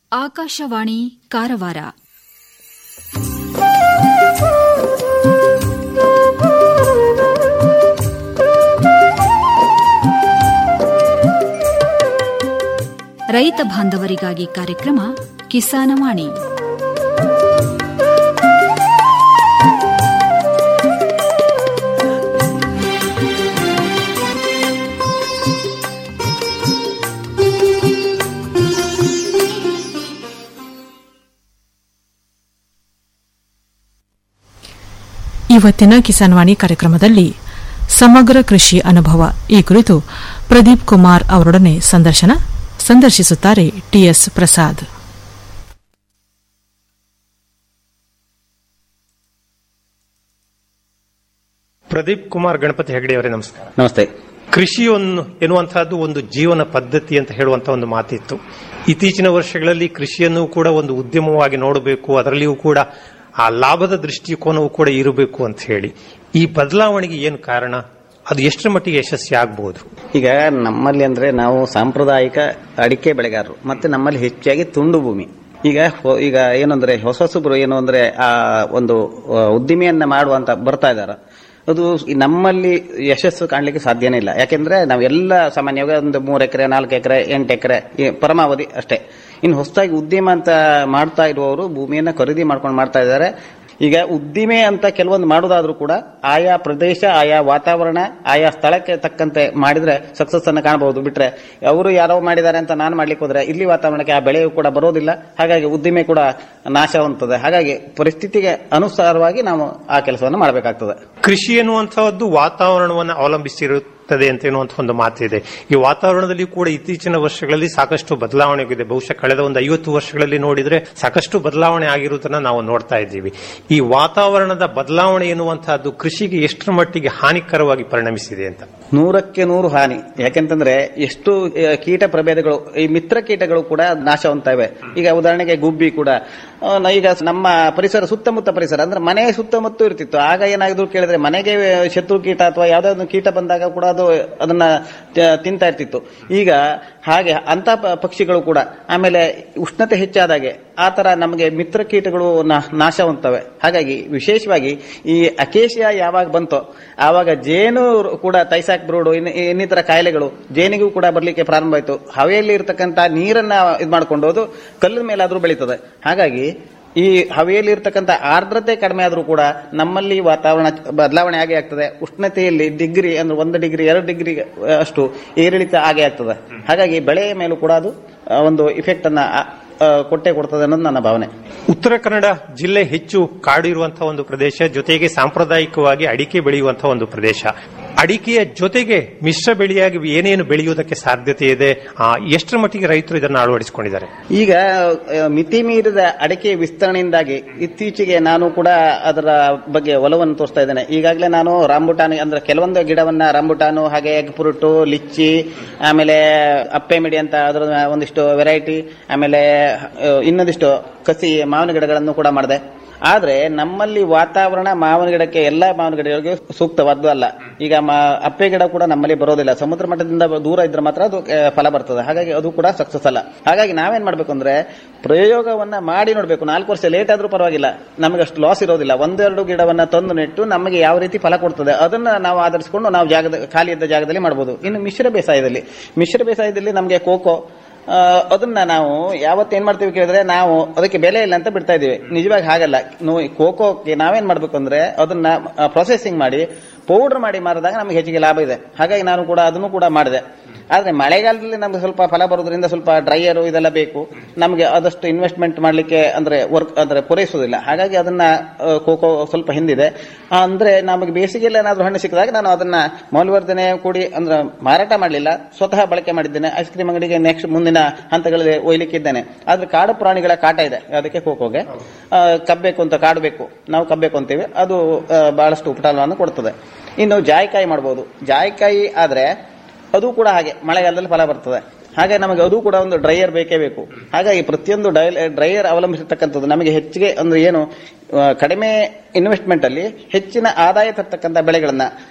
ಆಕಾಶವಾಣಿ ಕಾರವಾರ ರೈತ ಬಾಂಧವರಿಗಾಗಿ ಕಾರ್ಯಕ್ರಮ ಕಿಸಾನವಾಣಿ ಇವತ್ತಿನ ಕಿಸಾನ್ವಾಣಿ ಕಾರ್ಯಕ್ರಮದಲ್ಲಿ ಸಮಗ್ರ ಕೃಷಿ ಅನುಭವ ಈ ಕುರಿತು ಪ್ರದೀಪ್ ಕುಮಾರ್ ಅವರೊಡನೆ ಸಂದರ್ಶನ ಸಂದರ್ಶಿಸುತ್ತಾರೆ ಟಿಎಸ್ ಪ್ರಸಾದ್ ಪ್ರದೀಪ್ ಕುಮಾರ್ ಗಣಪತಿ ಹೆಗಡೆ ಅವರೇ ನಮಸ್ಕಾರ ನಮಸ್ತೆ ಕೃಷಿಯನ್ನು ಎನ್ನುವಂತಹದ್ದು ಒಂದು ಜೀವನ ಪದ್ಧತಿ ಅಂತ ಹೇಳುವಂತ ಒಂದು ಮಾತಿತ್ತು ಇತ್ತೀಚಿನ ವರ್ಷಗಳಲ್ಲಿ ಕೃಷಿಯನ್ನು ಕೂಡ ಒಂದು ಉದ್ಯಮವಾಗಿ ನೋಡಬೇಕು ಅದರಲ್ಲಿಯೂ ಕೂಡ ಆ ಲಾಭದ ದೃಷ್ಟಿಕೋನವೂ ಕೂಡ ಇರಬೇಕು ಅಂತ ಹೇಳಿ ಈ ಬದಲಾವಣೆಗೆ ಏನು ಕಾರಣ ಅದು ಎಷ್ಟರ ಮಟ್ಟಿಗೆ ಯಶಸ್ವಿ ಆಗಬಹುದು ಈಗ ನಮ್ಮಲ್ಲಿ ಅಂದ್ರೆ ನಾವು ಸಾಂಪ್ರದಾಯಿಕ ಅಡಿಕೆ ಬೆಳೆಗಾರರು ಮತ್ತೆ ನಮ್ಮಲ್ಲಿ ಹೆಚ್ಚಾಗಿ ತುಂಡು ಭೂಮಿ ಈಗ ಹೊ- ಈಗ ಏನಂದ್ರೆ ಹೊಸ ಹೊಸಬ್ರು ಏನು ಅಂದ್ರೆ ಆ ಒಂದು ಆ, ಉದ್ದಿಮೆಯನ್ನ ಮಾಡುವಂತ ಬರ್ತಾ ಇದಾರ ಅದು ಈ ನಮ್ಮಲ್ಲಿ ಯಶಸ್ಸು ಕಾಣ್ಲಿಕ್ಕೆ ಸಾಧ್ಯನೇ ಇಲ್ಲ ಯಾಕೆಂದ್ರೆ ನಾವೆಲ್ಲ ಸಾಮಾನ್ಯವಾಗಿ ಒಂದು ಮೂರು ಎಕರೆ ನಾಲ್ಕು ಎಕರೆ ಎಂಟು ಎಕರೆ ಪರಮಾವಧಿ ಅಷ್ಟೇ ಇನ್ನು ಹೊಸದಾಗಿ ಉದ್ಯಮ ಅಂತ ಮಾಡ್ತಾ ಇರುವವರು ಭೂಮಿಯನ್ನ ಖರೀದಿ ಮಾಡ್ಕೊಂಡು ಮಾಡ್ತಾ ಇದ್ದಾರೆ ಈಗ ಉದ್ದಿಮೆ ಅಂತ ಕೆಲವೊಂದು ಮಾಡೋದಾದ್ರೂ ಕೂಡ ಆಯಾ ಪ್ರದೇಶ ಆಯಾ ವಾತಾವರಣ ಆಯಾ ಸ್ಥಳಕ್ಕೆ ತಕ್ಕಂತೆ ಮಾಡಿದ್ರೆ ಸಕ್ಸಸ್ ಅನ್ನ ಕಾಣಬಹುದು ಬಿಟ್ರೆ ಅವರು ಯಾರೋ ಮಾಡಿದ್ದಾರೆ ಅಂತ ನಾನು ಮಾಡ್ಲಿಕ್ಕೆ ಹೋದ್ರೆ ಇಲ್ಲಿ ವಾತಾವರಣಕ್ಕೆ ಆ ಬೆಳೆಯೂ ಕೂಡ ಬರೋದಿಲ್ಲ ಹಾಗಾಗಿ ಉದ್ದಿಮೆ ಕೂಡ ನಾಶ ಹೊಂದುತ್ತದೆ ಹಾಗಾಗಿ ಪರಿಸ್ಥಿತಿಗೆ ಅನುಸಾರವಾಗಿ ನಾವು ಆ ಕೆಲಸವನ್ನು ಮಾಡಬೇಕಾಗ್ತದೆ ಕೃಷಿ ಎನ್ನುವಂತಹದ್ದು ವಾತಾವರಣವನ್ನು ಅವಲಂಬಿಸಿರುತ್ತದೆ ಅಂತ ಎನ್ನುವಂತ ಒಂದು ಮಾತಿದೆ ಈ ವಾತಾವರಣದಲ್ಲಿ ಕೂಡ ಇತ್ತೀಚಿನ ವರ್ಷಗಳಲ್ಲಿ ಸಾಕಷ್ಟು ಬದಲಾವಣೆ ಆಗಿದೆ ಬಹುಶಃ ಕಳೆದ ಒಂದು ಐವತ್ತು ವರ್ಷಗಳಲ್ಲಿ ನೋಡಿದ್ರೆ ಸಾಕಷ್ಟು ಬದಲಾವಣೆ ಆಗಿರುವುದನ್ನ ನಾವು ನೋಡ್ತಾ ಇದ್ದೀವಿ ಈ ವಾತಾವರಣದ ಬದಲಾವಣೆ ಎನ್ನುವಂತಹದ್ದು ಕೃಷಿಗೆ ಎಷ್ಟರ ಮಟ್ಟಿಗೆ ಹಾನಿಕರವಾಗಿ ಪರಿಣಮಿಸಿದೆ ಅಂತ ನೂರಕ್ಕೆ ನೂರು ಹಾನಿ ಯಾಕೆಂತಂದ್ರೆ ಎಷ್ಟು ಆ, ಕೀಟ ಪ್ರಭೇದಗಳು ಈ ಮಿತ್ರ ಕೀಟಗಳು ಕೂಡ ನಾಶ ಹೊಂದ್ತವೆ ಈಗ ಉದಾಹರಣೆಗೆ ಗುಬ್ಬಿ ಕೂಡ ಆ, ನ- ಈಗ ನಮ್ಮ ಪರಿಸರ ಸುತ್ತಮುತ್ತ ಪರಿಸರ ಅಂದ್ರೆ ಮನೆ ಸುತ್ತಮುತ್ತ ಇರ್ತಿತ್ತು ಆಗ ಏನಾದ್ರು ಕೇಳಿದ್ರೆ ಮನೆಗೆ ಶತ್ರು ಕೀಟ ಅಥವಾ ಯಾವುದೇ ಒಂದು ಕೀಟ ಬಂದಾಗ ಕೂಡ ಅದು ಅದನ್ನ ತ- ತಿಂತಾ ಇರ್ತಿತ್ತು ಈಗ ಹಾಗೆ ಅಂತ ಪ- ಪಕ್ಷಿಗಳು ಕೂಡ ಆಮೇಲೆ ಉಷ್ಣತೆ ಹೆಚ್ಚಾದಾಗೆ ಆ ತರ ನಮಗೆ ಮಿತ್ರ ಕೀಟಗಳು ನಾ- ನಾಶ ಹೊಂದ್ತವೆ ಹಾಗಾಗಿ ವಿಶೇಷವಾಗಿ ಈ ಅಕೇಶಿಯ ಯಾವಾಗ ಬಂತೋ ಆವಾಗ ಜೇನು ಕೂಡ ತೈಸಾಕ್ ಬ್ರೂಡು ಇನ್ನು ಇನ್ನಿತರ ಕಾಯಿಲೆಗಳು ಜೇನಿಗೂ ಕೂಡ ಬರ್ಲಿಕ್ಕೆ ಪ್ರಾರಂಭ ಆಯ್ತು ಹವೆಯಲ್ಲಿ ಇರ್ತಕ್ಕಂತ ನೀರನ್ನ ಇದು ಮಾಡ್ಕೊಂಡು ಅದು ಕಲ್ಲಿನ ಮೇಲಾದ್ರೂ ಬೆಳೀತದೆ ಹಾಗಾಗಿ ಈ ಹವೆಯಲ್ಲಿ ಇರ್ತಕ್ಕಂಥ ಆರ್ದ್ರತೆ ಕಡಿಮೆ ಆದ್ರೂ ಕೂಡ ನಮ್ಮಲ್ಲಿ ವಾತಾವರಣ ಬದಲಾವಣೆ ಆಗೇ ಆಗ್ತದೆ ಉಷ್ಣತೆಯಲ್ಲಿ ಡಿಗ್ರಿ ಅಂದ್ರೆ ಒಂದು ಡಿಗ್ರಿ ಎರಡು ಡಿಗ್ರಿ ಅಷ್ಟು ಏರಿಳಿತ ಆಗೇ ಆಗ್ತದೆ ಹಾಗಾಗಿ ಬೆಳೆಯ ಮೇಲೂ ಕೂಡ ಅದು ಆ, ಒಂದು ಇಫೆಕ್ಟ್ ಅನ್ನ ಆ, ಆ, ಕೊಟ್ಟೆ ಕೊಡ್ತದೆ ಅನ್ನೋದು ನನ್ನ ಭಾವನೆ ಉತ್ತರ ಕನ್ನಡ ಜಿಲ್ಲೆ ಹೆಚ್ಚು ಕಾಡು ಇರುವಂತಹ ಒಂದು ಪ್ರದೇಶ ಜೊತೆಗೆ ಸಾಂಪ್ರದಾಯಿಕವಾಗಿ ಅಡಿಕೆ ಬೆಳೆಯುವಂತಹ ಒಂದು ಪ್ರದೇಶ ಅಡಿಕೆಯ ಜೊತೆಗೆ ಮಿಶ್ರ ಬೆಳೆಯಾಗಿ ಏನೇನು ಬೆಳೆಯುವುದಕ್ಕೆ ಸಾಧ್ಯತೆ ಇದೆ ಆ, ಎಷ್ಟರ ಮಟ್ಟಿಗೆ ರೈತರು ಇದನ್ನು ಅಳವಡಿಸಿಕೊಂಡಿದ್ದಾರೆ ಈಗ ಆ, ಮಿತಿ ಮೀರಿದ ಅಡಿಕೆ ವಿಸ್ತರಣೆಯಿಂದಾಗಿ ಇತ್ತೀಚೆಗೆ ನಾನು ಕೂಡ ಅದರ ಬಗ್ಗೆ ಒಲವನ್ನು ತೋರಿಸ್ತಾ ಇದ್ದೇನೆ ಈಗಾಗಲೇ ನಾನು ರಾಂಬುಟಾನ್ ಅಂದ್ರೆ ಕೆಲವೊಂದು ಗಿಡವನ್ನ ರಾಂಬುಟಾನು ಹಾಗೆ ಪುರುಟು ಲಿಚ್ಚಿ ಆಮೇಲೆ ಅಪ್ಪೆ ಮಿಡಿ ಅಂತ ಅದರ ಒಂದಿಷ್ಟು ವೆರೈಟಿ ಆಮೇಲೆ ಆ, ಇನ್ನೊಂದಿಷ್ಟು ಕಸಿ ಮಾವಿನ ಗಿಡಗಳನ್ನು ಕೂಡ ಮಾಡಿದೆ ಆದ್ರೆ ನಮ್ಮಲ್ಲಿ ವಾತಾವರಣ ಮಾವಿನ ಗಿಡಕ್ಕೆ ಎಲ್ಲಾ ಮಾವಿನ ಗಿಡಗಳಿಗೆ ಸೂಕ್ತವಾದ್ದು ಅಲ್ಲ ಈಗ ಮ- ಅಪ್ಪೆ ಗಿಡ ಕೂಡ ನಮ್ಮಲ್ಲಿ ಬರೋದಿಲ್ಲ ಸಮುದ್ರ ಮಟ್ಟದಿಂದ ದೂರ ಇದ್ರೆ ಮಾತ್ರ ಅದು ಆ, ಫಲ ಬರ್ತದೆ ಹಾಗಾಗಿ ಅದು ಕೂಡ ಸಕ್ಸಸ್ ಅಲ್ಲ ಹಾಗಾಗಿ ನಾವೇನ್ ಮಾಡ್ಬೇಕು ಅಂದ್ರೆ ಪ್ರಯೋಗವನ್ನ ಮಾಡಿ ನೋಡ್ಬೇಕು ನಾಲ್ಕು ವರ್ಷ ಲೇಟ್ ಆದ್ರೂ ಪರವಾಗಿಲ್ಲ ನಮಗೆ ಅಷ್ಟು ಲಾಸ್ ಇರೋದಿಲ್ಲ ಒಂದೆರಡು ಗಿಡವನ್ನ ತಂದು ನೆಟ್ಟು ನಮಗೆ ಯಾವ ರೀತಿ ಫಲ ಕೊಡ್ತದೆ ಅದನ್ನ ನಾವು ಆಧರಿಸಿಕೊಂಡು ನಾವು ಜಾಗದ ಖಾಲಿ ಇದ್ದ ಜಾಗದಲ್ಲಿ ಮಾಡಬಹುದು ಇನ್ನು ಮಿಶ್ರ ಬೇಸಾಯದಲ್ಲಿ ಮಿಶ್ರ ಬೇಸಾಯದಲ್ಲಿ ನಮಗೆ ಕೋಕೋ ಆ, ಅದನ್ನ ನಾವು ಯಾವತ್ತು ಏನ್ ಮಾಡ್ತೀವಿ ಕೇಳಿದ್ರೆ ನಾವು ಅದಕ್ಕೆ ಬೆಲೆ ಇಲ್ಲ ಅಂತ ಬಿಡ್ತಾ ಇದೀವಿ ನಿಜವಾಗಿ ಹಾಗಲ್ಲ ನೋ- ಕೋಕೋಕ್ಕೆ ನಾವೇನ್ ಮಾಡ್ಬೇಕು ಅಂದ್ರೆ ಅದನ್ನ ಪ್ರೊಸೆಸಿಂಗ್ ಮಾಡಿ ಪೌಡರ್ ಮಾಡಿ ಮಾರಿದಾಗ ನಮಗೆ ಹೆಚ್ಚಿಗೆ ಲಾಭ ಇದೆ ಹಾಗಾಗಿ ನಾನು ಕೂಡ ಅದನ್ನು ಕೂಡ ಮಾಡಿದೆ ಆದ್ರೆ ಮಳೆಗಾಲದಲ್ಲಿ ನಮ್ಗೆ ಸ್ವಲ್ಪ ಫಲ ಬರೋದ್ರಿಂದ ಸ್ವಲ್ಪ ಡ್ರೈಯರ್ ಇದೆಲ್ಲ ಬೇಕು ನಮಗೆ ಆದಷ್ಟು ಇನ್ವೆಸ್ಟ್ಮೆಂಟ್ ಮಾಡ್ಲಿಕ್ಕೆ ಅಂದ್ರೆ ವರ್ಕ್ ಅಂದ್ರೆ ಪೂರೈಸೋದಿಲ್ಲ ಹಾಗಾಗಿ ಅದನ್ನ ಆ, ಕೋಕೋ ಸ್ವಲ್ಪ ಹಿಂದಿದೆ ಆ, ಅಂದ್ರೆ ನಮಗೆ ಬೇಸಿಗೆಯಲ್ಲಿ ಏನಾದ್ರೂ ಹಣ್ಣು ಸಿಕ್ಕಿದಾಗ ನಾನು ಅದನ್ನ ಮೌಲ್ಯವರ್ಧನೆ ಕೂಡಿ ಅಂದ್ರೆ ಮಾರಾಟ ಮಾಡಲಿಲ್ಲ ಸ್ವತಃ ಬಳಕೆ ಮಾಡಿದ್ದೇನೆ ಐಸ್ ಕ್ರೀಮ್ ಅಂಗಡಿಗೆ ನೆಕ್ಸ್ಟ್ ಮುಂದಿನ ಹಂತಗಳಲ್ಲಿ ಒಯ್ಲಿಕ್ಕೆ ಇದ್ದೇನೆ ಆದ್ರೆ ಕಾಡು ಪ್ರಾಣಿಗಳ ಕಾಟ ಇದೆ ಅದಕ್ಕೆ ಕೋಕೋಗೆ ಆ, ಕಬ್ಬೇಕು ಅಂತ ಕಾಡು ಬೇಕು ನಾವು ಕಬ್ಬೇಕು ಅಂತೀವಿ ಅದು ಆ, ಬಹಳಷ್ಟು ಉಪಟಳವನ್ನು ಕೊಡ್ತದೆ ಇನ್ನು ಜಾಯಿಕಾಯಿ ಮಾಡಬಹುದು ಜಾಯಿಕಾಯಿ ಆದ್ರೆ ಅದು ಕೂಡ ಹಾಗೆ ಮಳೆಗಾಲದಲ್ಲಿ ಫಲ ಬರ್ತದೆ ಹಾಗೆ ನಮಗೆ ಅದು ಕೂಡ ಒಂದು ಡ್ರೈಯರ್ ಬೇಕೇ ಬೇಕು ಹಾಗಾಗಿ ಪ್ರತಿಯೊಂದು ಡ್ರೈಯರ್ ಅವಲಂಬಿಸಿರ್ತಕ್ಕಂಥದ್ದು ನಮಗೆ ಹೆಚ್ಚಿಗೆ ಅಂದ್ರೆ ಏನು ಆ, ಕಡಿಮೆ ಇನ್ವೆಸ್ಟ್ಮೆಂಟ್ ಅಲ್ಲಿ ಹೆಚ್ಚಿನ ಆದಾಯ ತರ್ತಕ್ಕಂಥ ಬೆಳೆಗಳನ್ನ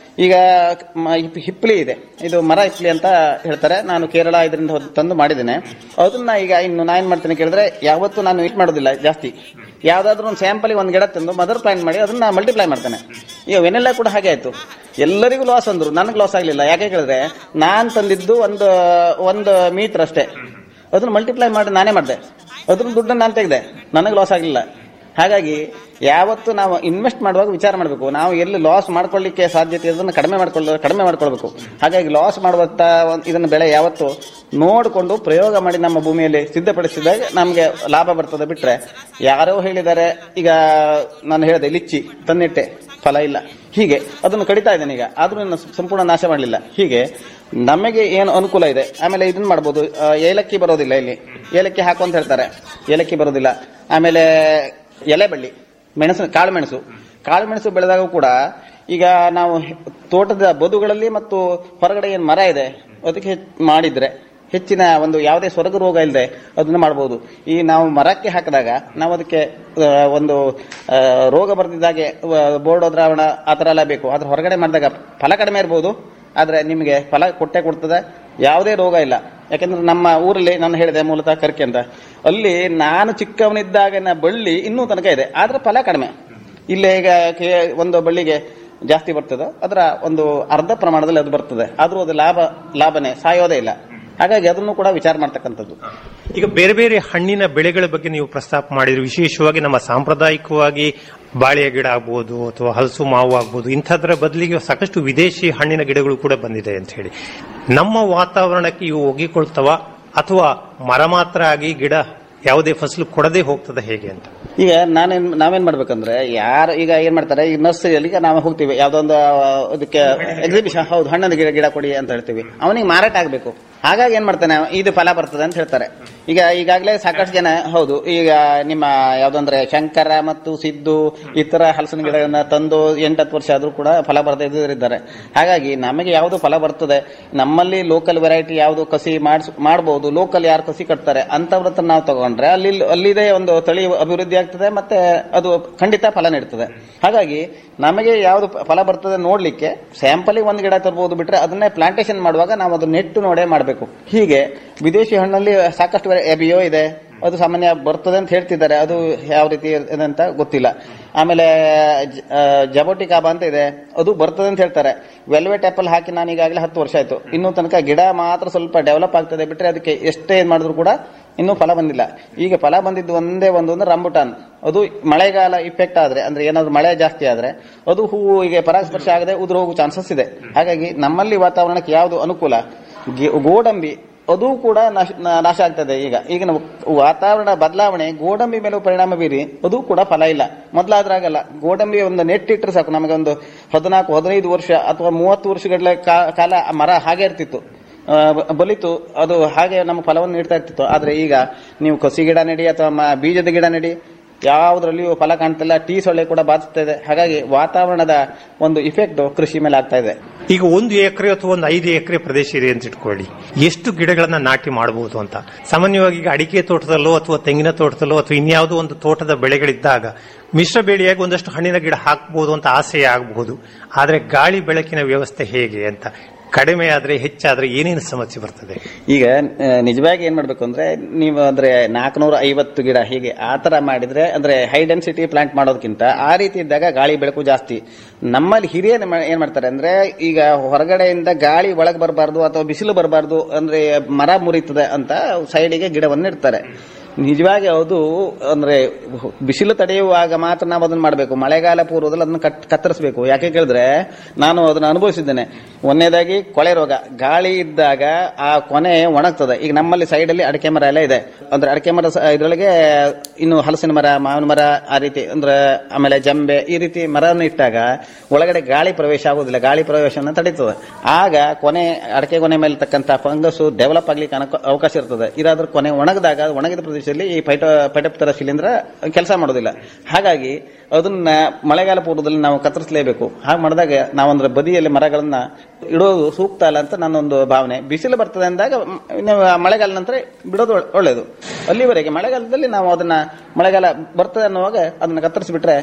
ಈಗ ಮ- ಹಿಪ್- ಹಿಪ್ಲಿ ಇದೆ ಇದು ಮರ ಹಿಪ್ಲಿ ಅಂತ ಹೇಳ್ತಾರೆ ನಾನು ಕೇರಳ ಇದರಿಂದ ಹೊತ್ತು ತಂದು ಮಾಡಿದ್ದೇನೆ ಅದನ್ನ ಈಗ ಇನ್ನು ನಾ ಏನ್ ಮಾಡ್ತೇನೆ ಕೇಳಿದ್ರೆ ಯಾವತ್ತೂ ನಾನು ಇಟ್ ಮಾಡೋದಿಲ್ಲ ಜಾಸ್ತಿ ಯಾವ್ದಾದ್ರು ಒಂದು ಸ್ಯಾಂಪಲ್ ಒಂದು ಗಿಡ ತಂದು ಮದರ್ ಪ್ಲಾಂಟ್ ಮಾಡಿ ಅದನ್ನ ಮಲ್ಟಿಪ್ಲೈ ಮಾಡ್ತೇನೆ ಈಗ ವೆನೆಲ್ಲ ಕೂಡ ಹಾಗೆ ಆಯ್ತು ಎಲ್ಲರಿಗೂ ಲಾಸ್ ಅಂದ್ರು ನನಗೆ ಲಾಸ್ ಆಗ್ಲಿಲ್ಲ ಯಾಕೆ ಕೇಳಿದ್ರೆ ನಾನ್ ತಂದಿದ್ದು ಒಂದು ಒಂದು ಮೀಟರ್ ಅಷ್ಟೇ ಅದನ್ನ ಮಲ್ಟಿಪ್ಲೈ ಮಾಡಿ ನಾನೇ ಮಾಡಿದೆ ಅದ್ರ ದುಡ್ಡನ್ನು ನಾನು ತೆಗೆದೆ ನನಗೆ ಲಾಸ್ ಆಗಲಿಲ್ಲ ಹಾಗಾಗಿ ಯಾವತ್ತು ನಾವು ಇನ್ವೆಸ್ಟ್ ಮಾಡುವಾಗ ವಿಚಾರ ಮಾಡಬೇಕು ನಾವು ಎಲ್ಲಿ ಲಾಸ್ ಮಾಡ್ಕೊಳ್ಳಿಕ್ಕೆ ಸಾಧ್ಯತೆ ಇದನ್ನು ಕಡಿಮೆ ಮಾಡ್ಕೊಳ್ಳ ಕಡಿಮೆ ಮಾಡ್ಕೊಳ್ಬೇಕು ಹಾಗಾಗಿ ಲಾಸ್ ಮಾಡುವಂತ ಒಂದ್- ಇದನ್ನ ಬೆಳೆ ಯಾವತ್ತು ನೋಡಿಕೊಂಡು ಪ್ರಯೋಗ ಮಾಡಿ ನಮ್ಮ ಭೂಮಿಯಲ್ಲಿ ಸಿದ್ಧಪಡಿಸಿದಾಗ ನಮಗೆ ಲಾಭ ಬರ್ತದೆ ಬಿಟ್ರೆ ಯಾರೋ ಹೇಳಿದ್ದಾರೆ ಈಗ ನಾನು ಹೇಳಿದೆ ಲಿಚ್ಚಿ ತನ್ನಿಟ್ಟೆ ಫಲ ಇಲ್ಲ ಹೀಗೆ ಅದನ್ನು ಕಡಿತಾ ಇದ್ದೇನೆ ಈಗ ಆದ್ರೂ ಇನ್ನು ಸಂಪೂರ್ಣ ನಾಶ ಮಾಡಲಿಲ್ಲ ಹೀಗೆ ನಮಗೆ ಏನು ಅನುಕೂಲ ಇದೆ ಆಮೇಲೆ ಇದನ್ನ ಮಾಡ್ಬೋದು ಆ, ಏಲಕ್ಕಿ ಬರೋದಿಲ್ಲ ಇಲ್ಲಿ ಏಲಕ್ಕಿ ಹಾಕು ಅಂತ ಹೇಳ್ತಾರೆ ಏಲಕ್ಕಿ ಬರೋದಿಲ್ಲ ಆಮೇಲೆ ಎಲೆ ಬಳ್ಳಿ ಮೆಣಸು ಕಾಳು ಮೆಣಸು ಕಾಳು ಮೆಣಸು ಬೆಳೆದಾಗ ಕೂಡ ಈಗ ನಾವು ತೋಟದ ಬದುಗಳಲ್ಲಿ ಮತ್ತು ಹೊರಗಡೆ ಏನು ಮರ ಇದೆ ಅದಕ್ಕೆ ಹೆಚ್ಚ್- ಮಾಡಿದ್ರೆ ಹೆಚ್ಚಿನ ಒಂದು ಯಾವುದೇ ಸ್ವರ್ಗ ರೋಗ ಇಲ್ಲದೆ ಅದನ್ನ ಮಾಡಬಹುದು ಈ ನಾವು ಮರಕ್ಕೆ ಹಾಕಿದಾಗ ನಾವು ಅದಕ್ಕೆ ಆ, ಒಂದು ಆ, ರೋಗ ಬರ್ದಿದ್ದಾಗೆ ಬೋರ್ಡೋ ದ್ರಾವಣ ಆ ಥರ ಎಲ್ಲ ಬೇಕು ಅದ್ರ ಹೊರಗಡೆ ಮಾಡಿದಾಗ ಫಲ ಕಡಿಮೆ ಇರ್ಬೋದು ಆದ್ರೆ ನಿಮಗೆ ಫಲ ಕೊಟ್ಟೆ ಕೊಡ್ತದೆ ಯಾವುದೇ ರೋಗ ಇಲ್ಲ ಯಾಕಂದ್ರೆ ನಮ್ಮ ಊರಲ್ಲಿ ನಾನು ಹೇಳಿದೆ ಮೂಲತಃ ಕರ್ಕೆ ಅಂತ ಅಲ್ಲಿ ನಾನು ಚಿಕ್ಕವನಿದ್ದಾಗಿನ ಬಳ್ಳಿ ಇನ್ನೂ ತನಕ ಇದೆ ಆದ್ರೆ ಫಲ ಕಡಿಮೆ ಇಲ್ಲೇ ಈಗ ಕೆ- ಒಂದು ಬಳ್ಳಿಗೆ ಜಾಸ್ತಿ ಬರ್ತದೆ ಅದರ ಒಂದು ಅರ್ಧ ಪ್ರಮಾಣದಲ್ಲಿ ಅದು ಬರ್ತದೆ ಆದ್ರೂ ಅದು ಲಾಭ ಲಾಭನೇ ಸಾಯೋದೇ ಇಲ್ಲ ಹಾಗಾಗಿ ಅದನ್ನು ಕೂಡ ವಿಚಾರ ಮಾಡ್ತಕ್ಕಂಥದ್ದು ಈಗ ಬೇರೆ ಬೇರೆ ಹಣ್ಣಿನ ಬೆಳೆಗಳ ಬಗ್ಗೆ ನೀವು ಪ್ರಸ್ತಾಪ ಮಾಡಿದ್ರಿ ವಿಶೇಷವಾಗಿ ನಮ್ಮ ಸಾಂಪ್ರದಾಯಿಕವಾಗಿ ಬಾಳೆಯ ಗಿಡ ಆಗ್ಬೋದು ಅಥವಾ ಹಲಸು ಮಾವು ಆಗ್ಬೋದು ಇಂಥದ್ರ ಬದಲಿಗೆ ಸಾಕಷ್ಟು ವಿದೇಶಿ ಹಣ್ಣಿನ ಗಿಡಗಳು ಕೂಡ ಬಂದಿದೆ ಅಂತ ಹೇಳಿ ನಮ್ಮ ವಾತಾವರಣಕ್ಕೆ ಇವು ಒಗ್ಗಿಕೊಳ್ತವ ಅಥವಾ ಮರ ಮಾತ್ರ ಆಗಿ ಗಿಡ ಯಾವುದೇ ಫಸಲು ಕೊಡದೆ ಹೋಗ್ತದೆ ಹೇಗೆ ಅಂತ ಈಗ ನಾನೇನ್ ನಾವೇನ್ ಮಾಡ್ಬೇಕಂದ್ರೆ ಯಾರು ಈಗ ಏನ್ ಮಾಡ್ತಾರೆ ಈಗ ನರ್ಸರಿಯಲ್ಲಿ ಈಗ ನಾವು ಹೋಗ್ತೀವಿ ಯಾವ್ದೊಂದು ಆ, ಅದಕ್ಕೆ ಎಕ್ಸಿಬಿಷನ್ ಹೌದು ಹಣ್ಣದ ಗಿಡ ಗಿಡ ಕೊಡಿ ಅಂತ ಹೇಳ್ತೀವಿ ಅವನಿಗೆ ಮಾರಾಟ ಆಗ್ಬೇಕು ಹಾಗಾಗಿ ಏನ್ ಮಾಡ್ತಾನೆ ಅವ, ಇದು ಫಲ ಬರ್ತದೆ ಅಂತ ಹೇಳ್ತಾರೆ ಈಗ ಈಗಾಗಲೇ ಸಾಕಷ್ಟು ಜನ ಹೌದು ಈಗ ನಿಮ್ಮ ಯಾವ್ದಂದ್ರೆ ಶಂಕರ ಮತ್ತು ಸಿದ್ದು ಈ ತರ ಹಲಸಿನ ಗಿಡಗಳನ್ನ ತಂದು ಎಂಟತ್ತು ವರ್ಷ ಆದ್ರೂ ಕೂಡ ಫಲ ಬರದೇ ಇದ್ದಾರೆ ಹಾಗಾಗಿ ನಮಗೆ ಯಾವುದು ಫಲ ಬರ್ತದೆ ನಮ್ಮಲ್ಲಿ ಲೋಕಲ್ ವೆರೈಟಿ ಯಾವುದು ಕಸಿ ಮಾಡಿಸ್ ಮಾಡಬಹುದು ಲೋಕಲ್ ಯಾರು ಕಸಿ ಕಟ್ತಾರೆ ಅಂತವ್ರ ಹತ್ರ ನಾವು ತಗೊಂಡ್ರೆ ಅಲ್ಲಿ ಅಲ್ಲಿದೆ ಒಂದು ತಳಿ ಅಭಿವೃದ್ಧಿ ಆಗ್ತದೆ ಮತ್ತೆ ಅದು ಖಂಡಿತ ಫಲ ನೀಡ್ತದೆ ಹಾಗಾಗಿ ನಮಗೆ ಯಾವುದು ಫಲ ಬರ್ತದೆ ನೋಡ್ಲಿಕ್ಕೆ ಸ್ಯಾಂಪಲಿಗೆ ಒಂದು ಗಿಡ ತರಬಹುದು ಬಿಟ್ರೆ ಅದನ್ನೇ ಪ್ಲಾಂಟೇಶನ್ ಮಾಡುವಾಗ ನಾವು ಅದು ನೆಟ್ಟು ನೋಡೇ ಮಾಡಬೇಕು ಹೀಗೆ ವಿದೇಶಿ ಹಣ್ಣಲ್ಲಿ ಸಾಕಷ್ಟು ಎಬಿಯೋ ಇದೆ ಅದು ಸಾಮಾನ್ಯ ಬರ್ತದೆ ಅಂತ ಹೇಳ್ತಿದ್ದಾರೆ ಅದು ಯಾವ ರೀತಿ ಇದೆ ಅಂತ ಗೊತ್ತಿಲ್ಲ ಆಮೇಲೆ ಜ- ಆ, ಜಬೋಟಿ ಕಾಬಾ ಅಂತ ಇದೆ ಅದು ಬರ್ತದೆ ಅಂತ ಹೇಳ್ತಾರೆ ವೆಲ್ವೆಟ್ ಆಪಲ್ ಹಾಕಿ ನಾನು ಈಗಾಗಲೇ ಹತ್ತು ವರ್ಷ ಆಯ್ತು ಇನ್ನೂ ತನಕ ಗಿಡ ಮಾತ್ರ ಸ್ವಲ್ಪ ಡೆವಲಪ್ ಆಗ್ತದೆ ಬಿಟ್ರೆ ಅದಕ್ಕೆ ಎಷ್ಟೇ ಏನ್ ಮಾಡಿದ್ರು ಕೂಡ ಇನ್ನೂ ಫಲ ಬಂದಿಲ್ಲ ಈಗ ಫಲ ಬಂದಿದ್ದು ಒಂದೇ ಒಂದು ಅಂದ್ರೆ ರಂಬುಟಾನ್ ಅದು ಮಳೆಗಾಲ ಇಫೆಕ್ಟ್ ಆದ್ರೆ ಅಂದ್ರೆ ಏನಾದ್ರು ಮಳೆ ಜಾಸ್ತಿ ಆದ್ರೆ ಅದು ಹೂವು ಈಗ ಪರಾಗಸ್ಪರ್ಶ ಆಗದೆ ಉದುರು ಹೋಗೋ ಚಾನ್ಸಸ್ ಇದೆ ಹಾಗಾಗಿ ನಮ್ಮಲ್ಲಿ ವಾತಾವರಣಕ್ಕೆ ಯಾವುದು ಅನುಕೂಲ ಗಿ- ಗೋಡಂಬಿ ಅದು ಕೂಡ ನಾಶ ನಾ- ನಾಶ ಆಗ್ತದೆ ಈಗ ಈಗ ನಾವು ವಾತಾವರಣ ಬದಲಾವಣೆ ಗೋಡಂಬಿ ಮೇಲೂ ಪರಿಣಾಮ ಬೀರಿ ಅದು ಕೂಡ ಫಲ ಇಲ್ಲ ಮೊದಲಾದ್ರೆ ಆಗಲ್ಲ ಗೋಡಂಬಿ ಒಂದು ನೆಟ್ಟಿಟ್ರೆ ಸಾಕು ನಮಗೆ ಒಂದು ಹದಿನಾಲ್ಕು ಹದಿನೈದು ವರ್ಷ ಅಥವಾ ಮೂವತ್ತು ವರ್ಷಗಳ ಕಾ- ಕಾಲ ಆ ಮರ ಹಾಗೆ ಇರ್ತಿತ್ತು ಆ, ಬ- ಬಲಿತು ಅದು ಹಾಗೆ ನಮ್ಮ ಫಲವನ್ನು ನೀಡ್ತಾ ಇರ್ತಿತ್ತು ಆದ್ರೆ ಈಗ ನೀವು ಕಸಿ ಗಿಡ ನೆಡಿ ಅಥವಾ ಮ- ಬೀಜದ ಗಿಡ ನೆಡಿ ಯಾವುದ್ರಲ್ಲಿಯೂ ಫಲ ಕಾಣ್ತಿಲ್ಲ ಟೀ ಸೊಳ್ಳೆ ಕೂಡ ಬಾಧಿಸ್ತಾ ಇದೆ ಹಾಗಾಗಿ ವಾತಾವರಣದ ಒಂದು ಇಫೆಕ್ಟ್ ಕೃಷಿ ಮೇಲೆ ಆಗ್ತಾ ಇದೆ ಈಗ ಒಂದು ಎಕರೆ ಅಥವಾ ಒಂದು ಐದು ಎಕರೆ ಪ್ರದೇಶ ಇದೆ ಅಂತ ಇಟ್ಕೊಳ್ಳಿ ಎಷ್ಟು ಗಿಡಗಳನ್ನ ನಾಟಿ ಮಾಡಬಹುದು ಅಂತ ಸಾಮಾನ್ಯವಾಗಿ ಈಗ ಅಡಿಕೆ ತೋಟದಲ್ಲೋ ಅಥವಾ ತೆಂಗಿನ ತೋಟದಲ್ಲೋ ಅಥವಾ ಇನ್ಯಾವುದೋ ಒಂದು ತೋಟದ ಬೆಳೆಗಳಿದ್ದಾಗ ಮಿಶ್ರ ಬೇಳೆಯಾಗಿ ಒಂದಷ್ಟು ಹಣ್ಣಿನ ಗಿಡ ಹಾಕಬಹುದು ಅಂತ ಆಸೆ ಆಗಬಹುದು ಆದ್ರೆ ಗಾಳಿ ಬೆಳಕಿನ ವ್ಯವಸ್ಥೆ ಹೇಗೆ ಅಂತ ಕಡಿಮೆ ಆದ್ರೆ ಹೆಚ್ಚಾದ್ರೆ ಏನೇನು ಸಮಸ್ಯೆ ಬರ್ತದೆ ಈಗ ಆ, ನಿಜವಾಗಿ ಏನ್ ಮಾಡ್ಬೇಕು ಅಂದ್ರೆ ನೀವು ಅಂದ್ರೆ ನಾಲ್ಕನೂರ ಐವತ್ತು ಗಿಡ ಹೀಗೆ ಆ ತರ ಮಾಡಿದ್ರೆ ಅಂದ್ರೆ ಹೈ ಡೆನ್ಸಿಟಿ ಪ್ಲಾಂಟ್ ಮಾಡೋದಕ್ಕಿಂತ ಆ ರೀತಿ ಇದ್ದಾಗ ಗಾಳಿ ಬೆಳಕು ಜಾಸ್ತಿ ನಮ್ಮಲ್ಲಿ ಹಿರಿಯರು ಏನ್ ಮಾ- ಏನ್ ಮಾಡ್ತಾರೆ ಅಂದ್ರೆ ಈಗ ಹೊರಗಡೆಯಿಂದ ಗಾಳಿ ಒಳಗೆ ಬರಬಾರ್ದು ಅಥವಾ ಬಿಸಿಲು ಬರಬಾರ್ದು ಅಂದ್ರೆ ಮರ ಮುರಿತದೆ ಅಂತ ಸೈಡಿಗೆ ಗಿಡವನ್ನು ಇಡ್ತಾರೆ ನಿಜವಾಗಿ ಅದು ಅಂದ್ರೆ ಬಿಸಿಲು ತಡೆಯುವಾಗ ಮಾತ್ರ ನಾವು ಅದನ್ನ ಮಾಡಬೇಕು ಮಳೆಗಾಲ ಪೂರ್ವದಲ್ಲಿ ಅದನ್ನ ಕಟ್ ಕತ್ತರಿಸಬೇಕು ಯಾಕೆ ಕೇಳಿದ್ರೆ ನಾನು ಅದನ್ನ ಅನುಭವಿಸಿದ್ದೇನೆ ಒಂದನೇದಾಗಿ ಕೊಳೆ ರೋಗ ಗಾಳಿ ಇದ್ದಾಗ ಆ ಕೊನೆ ಒಣಗ್ತದೆ ಈಗ ನಮ್ಮಲ್ಲಿ ಸೈಡ್ ಅಲ್ಲಿ ಅಡಿಕೆ ಮರ ಎಲ್ಲ ಇದೆ ಅಂದ್ರೆ ಅಡಿಕೆ ಮರ ಸ- ಇದ್ರೊಳಗೆ ಇನ್ನು ಹಲಸಿನ ಮರ ಮಾವಿನ ಮರ ಆ ರೀತಿ ಅಂದ್ರೆ ಆಮೇಲೆ ಜಂಬೆ ಈ ರೀತಿ ಮರವನ್ನು ಇಟ್ಟಾಗ ಒಳಗಡೆ ಗಾಳಿ ಪ್ರವೇಶ ಆಗುದಿಲ್ಲ ಗಾಳಿ ಪ್ರವೇಶವನ್ನು ತಡೀತದೆ ಆಗ ಕೊನೆ ಅಡಕೆ ಕೊನೆ ಮೇಲೆ ತಕ್ಕಂತ ಫಂಗಸ್ ಡೆವಲಪ್ ಆಗ್ಲಿಕ್ಕೆ ಅನಕ- ಅವಕಾಶ ಇರ್ತದೆ ಇದಾದ್ರ ಕೊನೆ ಒಣಗಿದಾಗ ಒಣಗಿದ ಪ್ರದೇಶದಲ್ಲಿ ಈ ಪೈಟ ಪೈಟಪ್ತರ ಶಿಲೀಂಧ್ರ ಕೆಲಸ ಮಾಡೋದಿಲ್ಲ ಹಾಗಾಗಿ ಅದನ್ನ ಮಳೆಗಾಲ ಪೂರ್ವದಲ್ಲಿ ನಾವು ಕತ್ತರಿಸಲೇಬೇಕು ಹಾಗೆ ಮಾಡಿದಾಗ ನಾವಂದ್ರೆ ಬದಿಯಲ್ಲಿ ಮರಗಳನ್ನ ಇಡೋದು ಸೂಕ್ತ ಅಲ್ಲ ಅಂತ ನನ್ನೊಂದು ಭಾವನೆ ಬಿಸಿಲು ಬರ್ತದೆ ಅಂದಾಗ ಮ್, ನೀವು ಆ ಮಳೆಗಾಲ ನಂತರ ಬಿಡೋದು ಒಳ್ಳೆ- ಒಳ್ಳೆಯದು ಅಲ್ಲಿವರೆಗೆ ಮಳೆಗಾಲದಲ್ಲಿ ನಾವು ಅದನ್ನ ಮಳೆಗಾಲ ಬರ್ತದೆ ಅನ್ನುವಾಗ ಅದನ್ನ ಕತ್ತರಿಸಿಬಿಟ್ರೆ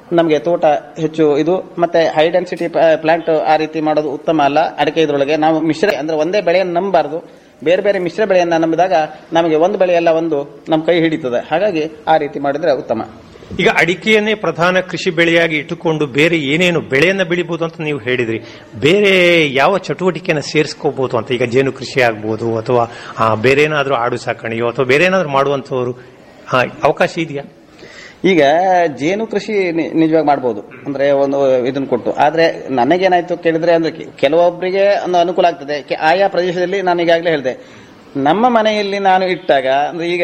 ನಮಗೆ ತೋಟ ಹೆಚ್ಚು ಇದು ಮತ್ತೆ ಹೈ ಡೆನ್ಸಿಟಿ ಪ್ಲಾಂಟ್ ಆ ರೀತಿ ಮಾಡೋದು ಉತ್ತಮ ಅಲ್ಲ ಅಡಿಕೆ ಇದ್ರೊಳಗೆ ನಾವು ಮಿಶ್ರ ಅಂದ್ರೆ ಒಂದೇ ಬೆಳೆಯನ್ನು ನಂಬಬಾರದು ಬೇರೆ ಬೇರೆ ಮಿಶ್ರ ಬೆಳೆಯನ್ನ ನಂಬಿದಾಗ ನಮಗೆ ಒಂದು ಬೆಳೆಯಲ್ಲ ಒಂದು ನಮ್ಮ ಕೈ ಹಿಡಿತದೆ ಹಾಗಾಗಿ ಆ ರೀತಿ ಮಾಡಿದ್ರೆ ಉತ್ತಮ ಈಗ ಅಡಿಕೆಯನ್ನೇ ಪ್ರಧಾನ ಕೃಷಿ ಬೆಳೆಯಾಗಿ ಇಟ್ಟುಕೊಂಡು ಬೇರೆ ಏನೇನು ಬೆಳೆಯನ್ನ ಬೆಳಿಬಹುದು ಅಂತ ನೀವು ಹೇಳಿದ್ರಿ ಬೇರೆ ಯಾವ ಚಟುವಟಿಕೆಯನ್ನು ಸೇರಿಸ್ಕೋಬಹುದು ಅಂತ ಈಗ ಜೇನು ಕೃಷಿ ಆಗ್ಬೋದು ಅಥವಾ ಆ, ಬೇರೆ ಏನಾದ್ರೂ ಆಡು ಸಾಕಣೆಯೋ ಅಥವಾ ಬೇರೆ ಏನಾದ್ರೂ ಮಾಡುವಂತವರು ಅವಕಾಶ ಇದೆಯಾ ಈಗ ಜೇನು ಕೃಷಿ ನಿ- ನಿಜವಾಗಿ ಮಾಡ್ಬೋದು ಅಂದ್ರೆ ಒಂದು ಇದನ್ನ ಕೊಟ್ಟು ಆದ್ರೆ ನನಗೇನಾಯ್ತು ಕೇಳಿದ್ರೆ ಅಂದ್ರೆ ಕೆ- ಕೆಲವೊಬ್ಬರಿಗೆ ಒಂದು ಅನುಕೂಲ ಆಗ್ತದೆ ಕೆ- ಆಯಾ ಪ್ರದೇಶದಲ್ಲಿ ನಾನು ಈಗಾಗಲೇ ಹೇಳಿದೆ ನಮ್ಮ ಮನೆಯಲ್ಲಿ ನಾನು ಇಟ್ಟಾಗ ಅಂದ್ರೆ ಈಗ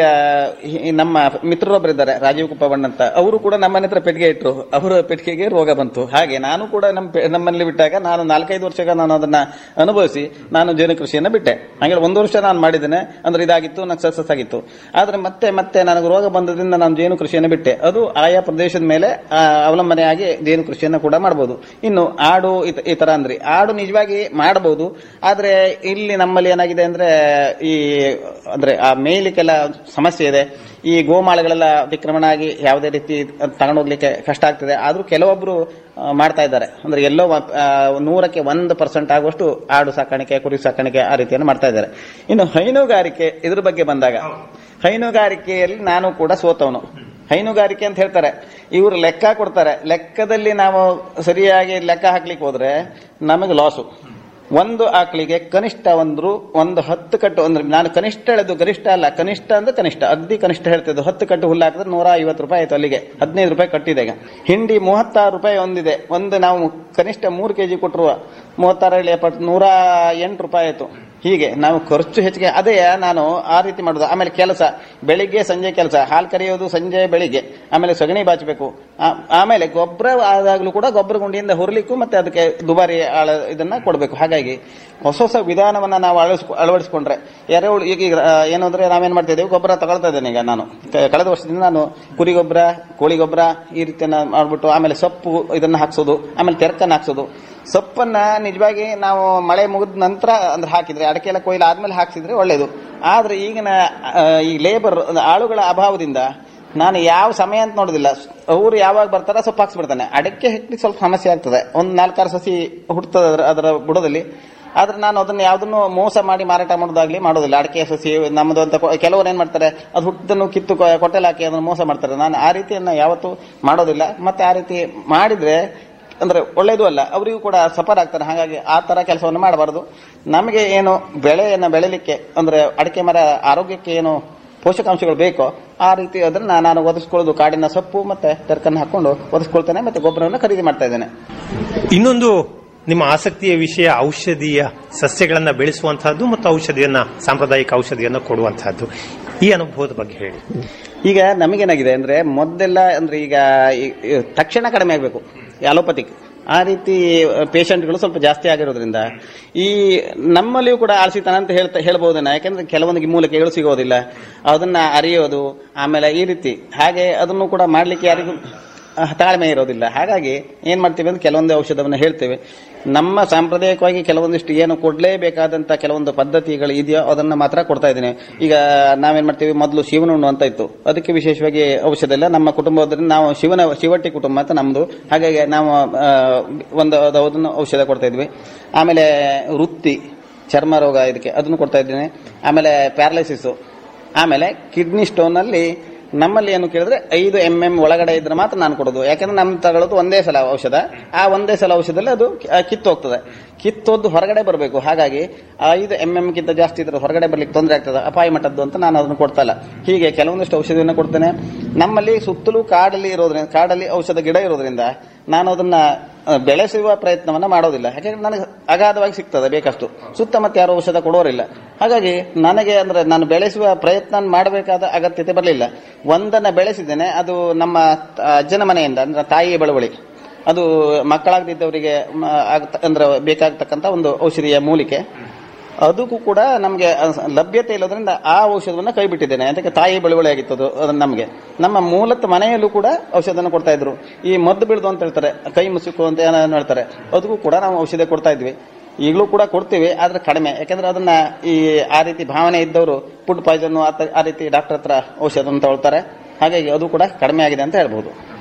ಈ ನಮ್ಮ ಮಿತ್ರರೊಬ್ಬರು ಇದ್ದಾರೆ ರಾಜೀವ್ ಕುಪ್ಪಬಣ್ಣ ಅಂತ ಅವರು ಕೂಡ ನಮ್ಮನೆ ಹತ್ರ ಪೆಟ್ಟಿಗೆ ಇಟ್ಟರು ಅವರ ಪೆಟ್ಟಿಗೆಗೆ ರೋಗ ಬಂತು ಹಾಗೆ ನಾನು ಕೂಡ ನಮ್ಮ ಪೆ- ನಮ್ಮಲ್ಲಿ ಬಿಟ್ಟಾಗ ನಾನು ನಾಲ್ಕೈದು ವರ್ಷ ನಾನು ಅದನ್ನ ಅನುಭವಿಸಿ ನಾನು ಜೇನು ಕೃಷಿಯನ್ನ ಬಿಟ್ಟೆ ಹಾಗೆ ಒಂದು ವರ್ಷ ನಾನು ಮಾಡಿದ್ದೇನೆ ಅಂದ್ರೆ ಇದಾಗಿತ್ತು ನನಗೆ ಸಕ್ಸಸ್ ಆಗಿತ್ತು ಆದ್ರೆ ಮತ್ತೆ ಮತ್ತೆ ನನಗೆ ರೋಗ ಬಂದದ್ರಿಂದ ನಾನು ಜೇನು ಕೃಷಿಯನ್ನು ಬಿಟ್ಟೆ ಅದು ಆಯಾ ಪ್ರದೇಶದ ಮೇಲೆ ಆ, ಅವಲಂಬನೆಯಾಗಿ ಜೇನು ಕೃಷಿಯನ್ನು ಕೂಡ ಮಾಡಬಹುದು ಇನ್ನು ಆಡು ಇತ- ಈ ತರ ಅಂದ್ರಿ ಆಡು ನಿಜವಾಗಿ ಮಾಡಬಹುದು ಆದ್ರೆ ಇಲ್ಲಿ ನಮ್ಮಲ್ಲಿ ಏನಾಗಿದೆ ಅಂದ್ರೆ ಈ ಅಂದ್ರೆ ಆ ಮೇಯ್ಲಿಕ್ಕೆಲ್ಲ ಸಮಸ್ಯೆ ಇದೆ ಈ ಗೋಮಾಳಗಳೆಲ್ಲ ಅತಿಕ್ರಮಣ ಆಗಿ ಯಾವುದೇ ರೀತಿ ತಗೊಂಡೋಗ್ಲಿಕ್ಕೆ ಕಷ್ಟ ಆಗ್ತದೆ ಆದ್ರೂ ಕೆಲವೊಬ್ರು ಆ, ಮಾಡ್ತಾ ಇದ್ದಾರೆ ಅಂದ್ರೆ ಎಲ್ಲೋ ವ- ಆ, ನೂರಕ್ಕೆ ಒಂದು ಪರ್ಸೆಂಟ್ ಆಗುವಷ್ಟು ಆಡು ಸಾಕಾಣಿಕೆ ಕುರಿ ಸಾಕಾಣಿಕೆ ಆ ರೀತಿಯನ್ನು ಮಾಡ್ತಾ ಇದ್ದಾರೆ ಇನ್ನು ಹೈನುಗಾರಿಕೆ ಇದ್ರ ಬಗ್ಗೆ ಬಂದಾಗ ಹೈನುಗಾರಿಕೆಯಲ್ಲಿ ನಾನು ಕೂಡ ಸೋತವನು ಹೈನುಗಾರಿಕೆ ಅಂತ ಹೇಳ್ತಾರೆ ಇವರು ಲೆಕ್ಕ ಕೊಡ್ತಾರೆ ಲೆಕ್ಕದಲ್ಲಿ ನಾವು ಸರಿಯಾಗಿ ಲೆಕ್ಕ ಹಾಕ್ಲಿಕ್ಕೆ ಹೋದ್ರೆ ನಮಗೆ ಲಾಸು ಒಂದು ಆಕಳಿಗೆ ಕನಿಷ್ಠ ಒಂದು ಒಂದು ಹತ್ತು ಕಟ್ಟು ಅಂದ್ರೆ ನಾನು ಕನಿಷ್ಠ ಹೇಳೋದು ಗರಿಷ್ಠ ಅಲ್ಲ ಕನಿಷ್ಠ ಅಂದ್ರೆ ಕನಿಷ್ಠ ಅಗ್ದಿ ಕನಿಷ್ಠ ಹೇಳ್ತಿದ್ದು ಹತ್ತು ಕಟ್ಟು ಹುಲ್ಲು ಹಾಕಿದ್ರೆ ನೂರ ಐವತ್ತು ರೂಪಾಯಿ ಆಯ್ತು ಅಲ್ಲಿಗೆ ಹದಿನೈದು ರೂಪಾಯಿ ಕಟ್ಟಿದೆ ಈಗ ಹಿಂಡಿ ಮೂವತ್ತಾರು ರೂಪಾಯಿ ಒಂದಿದೆ ಒಂದು ನಾವು ಕನಿಷ್ಠ ಮೂರು ಕೆಜಿ ಕೊಟ್ಟರು ಮೂವತ್ತಾರು ಹೇಳಿ ಎಪ್ಪತ್ತು ನೂರ ಎಂಟು ರೂಪಾಯಿ ಆಯ್ತು ಹೀಗೆ ನಾವು ಖರ್ಚು ಹೆಚ್ಚಿಗೆ ಅದೇ ನಾನು ಆ ರೀತಿ ಮಾಡುದು ಆಮೇಲೆ ಕೆಲಸ ಬೆಳಿಗ್ಗೆ ಸಂಜೆ ಕೆಲಸ ಹಾಲು ಕರೆಯೋದು ಸಂಜೆ ಬೆಳಿಗ್ಗೆ ಆಮೇಲೆ ಸಗಣಿ ಬಾಚಬೇಕು ಆ- ಆಮೇಲೆ ಗೊಬ್ಬರ ಆದಾಗಲೂ ಕೂಡ ಗೊಬ್ಬರ ಗುಂಡಿಯಿಂದ ಹುರ್ಲಿಕ್ಕೂ ಮತ್ತೆ ಅದಕ್ಕೆ ದುಬಾರಿ ಆಳ ಇದನ್ನ ಕೊಡಬೇಕು ಹಾಗಾಗಿ ಹೊಸ ಹೊಸ ವಿಧಾನವನ್ನ ನಾವು ಅಳವಡಿಸ್ಕೊ ಅಳವಡಿಸ್ಕೊಂಡ್ರೆ ಎರೆಹುಳು ಈಗ ಈಗ ಆ, ಏನು ಅಂದ್ರೆ ನಾವೇನ್ ಮಾಡ್ತಾ ಇದ್ದೇವೆ ಗೊಬ್ಬರ ತಗೊಳ್ತಾ ಇದ್ದೇನೆ ಈಗ ನಾನು ಕ- ಕಳೆದ ವರ್ಷದಿಂದ ನಾನು ಕುರಿ ಗೊಬ್ಬರ ಕೋಳಿ ಗೊಬ್ಬರ ಈ ರೀತಿಯನ್ನ ಮಾಡ್ಬಿಟ್ಟು ಆಮೇಲೆ ಸೊಪ್ಪು ಇದನ್ನ ಹಾಕ್ಸೋದು ಆಮೇಲೆ ತೆರಕನ್ನ ಹಾಕ್ಸೋದು ಸೊಪ್ಪನ್ನ ನಿಜವಾಗಿ ನಾವು ಮಳೆ ಮುಗಿದ ನಂತರ ಅಂದ್ರೆ ಹಾಕಿದ್ರೆ ಅಡಕೆ ಎಲ್ಲ ಕೊಯ್ಲು ಆದ್ಮೇಲೆ ಹಾಕ್ಸಿದ್ರೆ ಒಳ್ಳೇದು ಆದ್ರೆ ಈಗಿನ ಆ, ಈ ಲೇಬರ್ ಆಳುಗಳ ಅಭಾವದಿಂದ ನಾನು ಯಾವ ಸಮಯ ಅಂತ ನೋಡುದಿಲ್ಲ ಅವರು ಯಾವಾಗ ಬರ್ತಾರ ಸೊಪ್ಪು ಹಾಕ್ಸ್ಬಿಡ್ತಾನೆ ಅಡಕೆ ಹೆಕ್ಲಿಕ್ಕೆ ಸ್ವಲ್ಪ ಸಮಸ್ಯೆ ಆಗ್ತದೆ ಒಂದು ನಾಲ್ಕಾರು ಸಸಿ ಹುಡ್ತದೆ ಅದರ ಅದರ ಬುಡದಲ್ಲಿ ಆದ್ರೆ ನಾನು ಅದನ್ನ ಯಾವ್ದನ್ನು ಮೋಸ ಮಾಡಿ ಮಾರಾಟ ಮಾಡೋದಾಗ್ಲಿ ಮಾಡೋದಿಲ್ಲ ಅಡಕೆ ಸಸಿ ನಮ್ಮದು ಅಂತ ಕೊ- ಕೆಲವರು ಏನ್ ಮಾಡ್ತಾರೆ ಅದು ಹುಟ್ಟದನ್ನು ಕಿತ್ತು ಕೊ- ಕೊಟ್ಟೆಲ್ ಹಾಕಿ ಅದನ್ನು ಮೋಸ ಮಾಡ್ತಾರೆ ನಾನು ಆ ರೀತಿಯನ್ನ ಯಾವತ್ತೂ ಮಾಡೋದಿಲ್ಲ ಮತ್ತೆ ಆ ರೀತಿ ಮಾಡಿದ್ರೆ ಅಂದ್ರೆ ಒಳ್ಳೇದು ಅಲ್ಲ ಅವರಿಗೂ ಕೂಡ ಸಫರ್ ಆಗ್ತಾರೆ ಹಾಗಾಗಿ ಆ ತರ ಕೆಲಸವನ್ನು ಮಾಡಬಾರದು ನಮಗೆ ಏನು ಬೆಳೆಯನ್ನು ಬೆಳಿಲಿಕ್ಕೆ ಅಂದ್ರೆ ಅಡಿಕೆ ಮರ ಆರೋಗ್ಯಕ್ಕೆ ಏನು ಪೋಷಕಾಂಶಗಳು ಬೇಕೋ ಆ ರೀತಿ ಅದನ್ನ ನಾನು ಒದಗಿಸ್ಕೊಳ್ಳೋದು ಕಾಡಿನ ಸೊಪ್ಪು ಮತ್ತೆ ತೆರಕನ್ನು ಹಾಕೊಂಡು ಒದಗಿಸ್ಕೊಳ್ತೇನೆ ಮತ್ತೆ ಗೊಬ್ಬರವನ್ನು ಖರೀದಿ ಮಾಡ್ತಾ ಇದ್ದೇನೆ ಇನ್ನೊಂದು ನಿಮ್ಮ ಆಸಕ್ತಿಯ ವಿಷಯ ಔಷಧೀಯ ಸಸ್ಯಗಳನ್ನ ಬೆಳೆಸುವಂತಹದ್ದು ಮತ್ತು ಔಷಧಿಯನ್ನ ಸಾಂಪ್ರದಾಯಿಕ ಔಷಧಿಯನ್ನ ಕೊಡುವಂತಹದ್ದು ಈ ಅನುಭವದ ಬಗ್ಗೆ ಹೇಳಿ ಈಗ ನಮಗೇನಾಗಿದೆ ಅಂದ್ರೆ ಮೊದಲೆಲ್ಲ ಅಂದ್ರೆ ಈಗ ಈ- ಈ ತಕ್ಷಣ ಕಡಿಮೆ ಆಗಬೇಕು ಅಲೋಪತಿಕ್ ಆ ರೀತಿ ಪೇಷಂಟ್ಗಳು ಸ್ವಲ್ಪ ಜಾಸ್ತಿ ಆಗಿರೋದ್ರಿಂದ ಈ ನಮ್ಮಲ್ಲಿಯೂ ಕೂಡ ಆಳ್ಸಿತನ ಅಂತ ಹೇಳ್ತಾ ಹೇಳ್ಬೋದೇನ ಯಾಕಂದ್ರೆ ಕೆಲವೊಂದಿಗೆ ಮೂಲಕೆಗಳು ಸಿಗೋದಿಲ್ಲ ಅದನ್ನ ಅರಿಯೋದು ಆಮೇಲೆ ಈ ರೀತಿ ಹಾಗೆ ಅದನ್ನು ಕೂಡ ಮಾಡ್ಲಿಕ್ಕೆ ಯಾರಿಗೂ ಅಹ್, ತಾಳ್ಮೆ ಇರೋದಿಲ್ಲ ಹಾಗಾಗಿ ಏನ್ ಮಾಡ್ತೀವಿ ಅಂದ್ರೆ ಕೆಲವೊಂದು ಔಷಧವನ್ನು ಹೇಳ್ತೇವೆ ನಮ್ಮ ಸಾಂಪ್ರದಾಯಿಕವಾಗಿ ಕೆಲವೊಂದಿಷ್ಟು ಏನು ಕೊಡ್ಲೇಬೇಕಾದಂತ ಕೆಲವೊಂದು ಪದ್ಧತಿಗಳು ಇದೆಯೋ ಅದನ್ನ ಮಾತ್ರ ಕೊಡ್ತಾ ಇದ್ದೀನಿ ಈಗ ನಾವೇನ್ ಮಾಡ್ತೀವಿ ಮೊದಲು ಶಿವನುಣ್ಣು ಅಂತ ಇತ್ತು ಅದಕ್ಕೆ ವಿಶೇಷವಾಗಿ ಔಷಧ ಇಲ್ಲ ನಮ್ಮ ಕುಟುಂಬದಿಂದ ನಾವು ಶಿವನ ಶಿವಟ್ಟಿ ಕುಟುಂಬ ಅಂತ ನಮ್ದು ಹಾಗಾಗಿ ನಾವು ಆ, ಒಂದು ಅದನ್ನು ಔಷಧ ಕೊಡ್ತಾ ಇದ್ವಿ ಆಮೇಲೆ ವೃತ್ತಿ ಚರ್ಮ ರೋಗ ಇದಕ್ಕೆ ಅದನ್ನು ಕೊಡ್ತಾ ಇದ್ದೀನಿ ಆಮೇಲೆ ಪ್ಯಾರಲೈಸಿಸ್ ಆಮೇಲೆ ಕಿಡ್ನಿ ಸ್ಟೋನ್ ಅಲ್ಲಿ ನಮ್ಮಲ್ಲಿ ಏನು ಕೇಳಿದ್ರೆ ಐದು ಎಂ ಎಂ ಒಳಗಡೆ ಇದ್ರೆ ಮಾತ್ರ ನಾನು ಕೊಡೋದು ಯಾಕಂದ್ರೆ ನಮ್ ತಗೊಳ್ಳೋದು ಒಂದೇ ಸಲ ಔಷಧ ಆ ಒಂದೇ ಸಲ ಔಷಧದಲ್ಲಿ ಅದು ಆ, ಕಿತ್ತು ಹೋಗ್ತದೆ ಕಿತ್ತೋದ್ದು ಹೊರಗಡೆ ಬರಬೇಕು ಹಾಗಾಗಿ ಐದು ಎಂ ಎಂ ಗಿಂತ ಜಾಸ್ತಿ ಇದ್ರೆ ಹೊರಗಡೆ ಬರ್ಲಿಕ್ಕೆ ತೊಂದರೆ ಆಗ್ತದೆ ಅಪಾಯ ಮಟ್ಟದ್ದು ಅಂತ ನಾನು ಅದನ್ನು ಕೊಡ್ತಾ ಇಲ್ಲ ಹೀಗೆ ಕೆಲವೊಂದಿಷ್ಟು ಔಷಧಿಯನ್ನು ಕೊಡ್ತೇನೆ ನಮ್ಮಲ್ಲಿ ಸುತ್ತಲೂ ಕಾಡಲ್ಲಿ ಇರೋದ್ರಿಂದ ಕಾಡಲ್ಲಿ ಔಷಧ ಗಿಡ ಇರೋದ್ರಿಂದ ನಾನು ಅದನ್ನ ಆ, ಬೆಳೆಸುವ ಪ್ರಯತ್ನವನ್ನ ಮಾಡೋದಿಲ್ಲ ಯಾಕಂದ್ರೆ ನನಗೆ ಅಗಾಧವಾಗಿ ಸಿಗ್ತದೆ ಬೇಕಷ್ಟು ಸುತ್ತಮುತ್ತ ಯಾರು ಔಷಧ ಕೊಡೋರಿಲ್ಲ ಹಾಗಾಗಿ ನನಗೆ ಅಂದ್ರೆ ನಾನು ಬೆಳೆಸುವ ಪ್ರಯತ್ನ ಮಾಡಬೇಕಾದ ಅಗತ್ಯತೆ ಬರಲಿಲ್ಲ ಒಂದನ್ನ ಬೆಳೆಸಿದ್ದೇನೆ ಅದು ನಮ್ಮ ತ- ಅಜ್ಜನ ಮನೆಯಿಂದ ಅಂದ್ರೆ ತಾಯಿಯ ಬಳುವಳಿ ಅದು ಮಕ್ಕಳಾಗದಿದ್ದವರಿಗೆ ಮ, ಆಗ್ತ- ಅಂದ್ರೆ ಬೇಕಾಗತಕ್ಕಂತ ಒಂದು ಔಷಧಿಯ ಮೂಲಿಕೆ ಅದಕ್ಕೂ ಕೂಡ ನಮಗೆ ಲಭ್ಯತೆ ಇಲ್ಲದ್ರಿಂದ ಆ ಔಷಧವನ್ನ ಕೈ ಬಿಟ್ಟಿದ್ದೇನೆ ಅದಕ್ಕೆ ತಾಯಿ ಬಳುವಳಿ ಆಗಿತ್ತು ಅದು ಅದನ್ನ ನಮಗೆ ನಮ್ಮ ಮೂಲತ ಮನೆಯಲ್ಲೂ ಕೂಡ ಔಷಧನ ಕೊಡ್ತಾ ಇದ್ರು ಈ ಮದ್ದು ಬೀಳ್ದು ಅಂತ ಹೇಳ್ತಾರೆ ಕೈ ಮುಸುಕು ಅಂತ ಏನೋ ಹೇಳ್ತಾರೆ ಅದಕ್ಕೂ ಕೂಡ ನಾವು ಔಷಧ ಕೊಡ್ತಾ ಇದ್ವಿ ಈಗಲೂ ಕೂಡ ಕೊಡ್ತೀವಿ ಆದ್ರೆ ಕಡಿಮೆ ಯಾಕಂದ್ರೆ ಅದನ್ನ ಈ ಆ ರೀತಿ ಭಾವನೆ ಇದ್ದವರು ಫುಡ್ ಪಾಯ್ಸನ್ ಆ ರೀತಿ ಡಾಕ್ಟರ್ ಹತ್ರ ಔಷಧವನ್ನು ತಗೊಳ್ತಾರೆ ಹಾಗಾಗಿ ಅದು ಕೂಡ ಕಡಿಮೆ ಆಗಿದೆ ಅಂತ ಹೇಳ್ಬಹುದು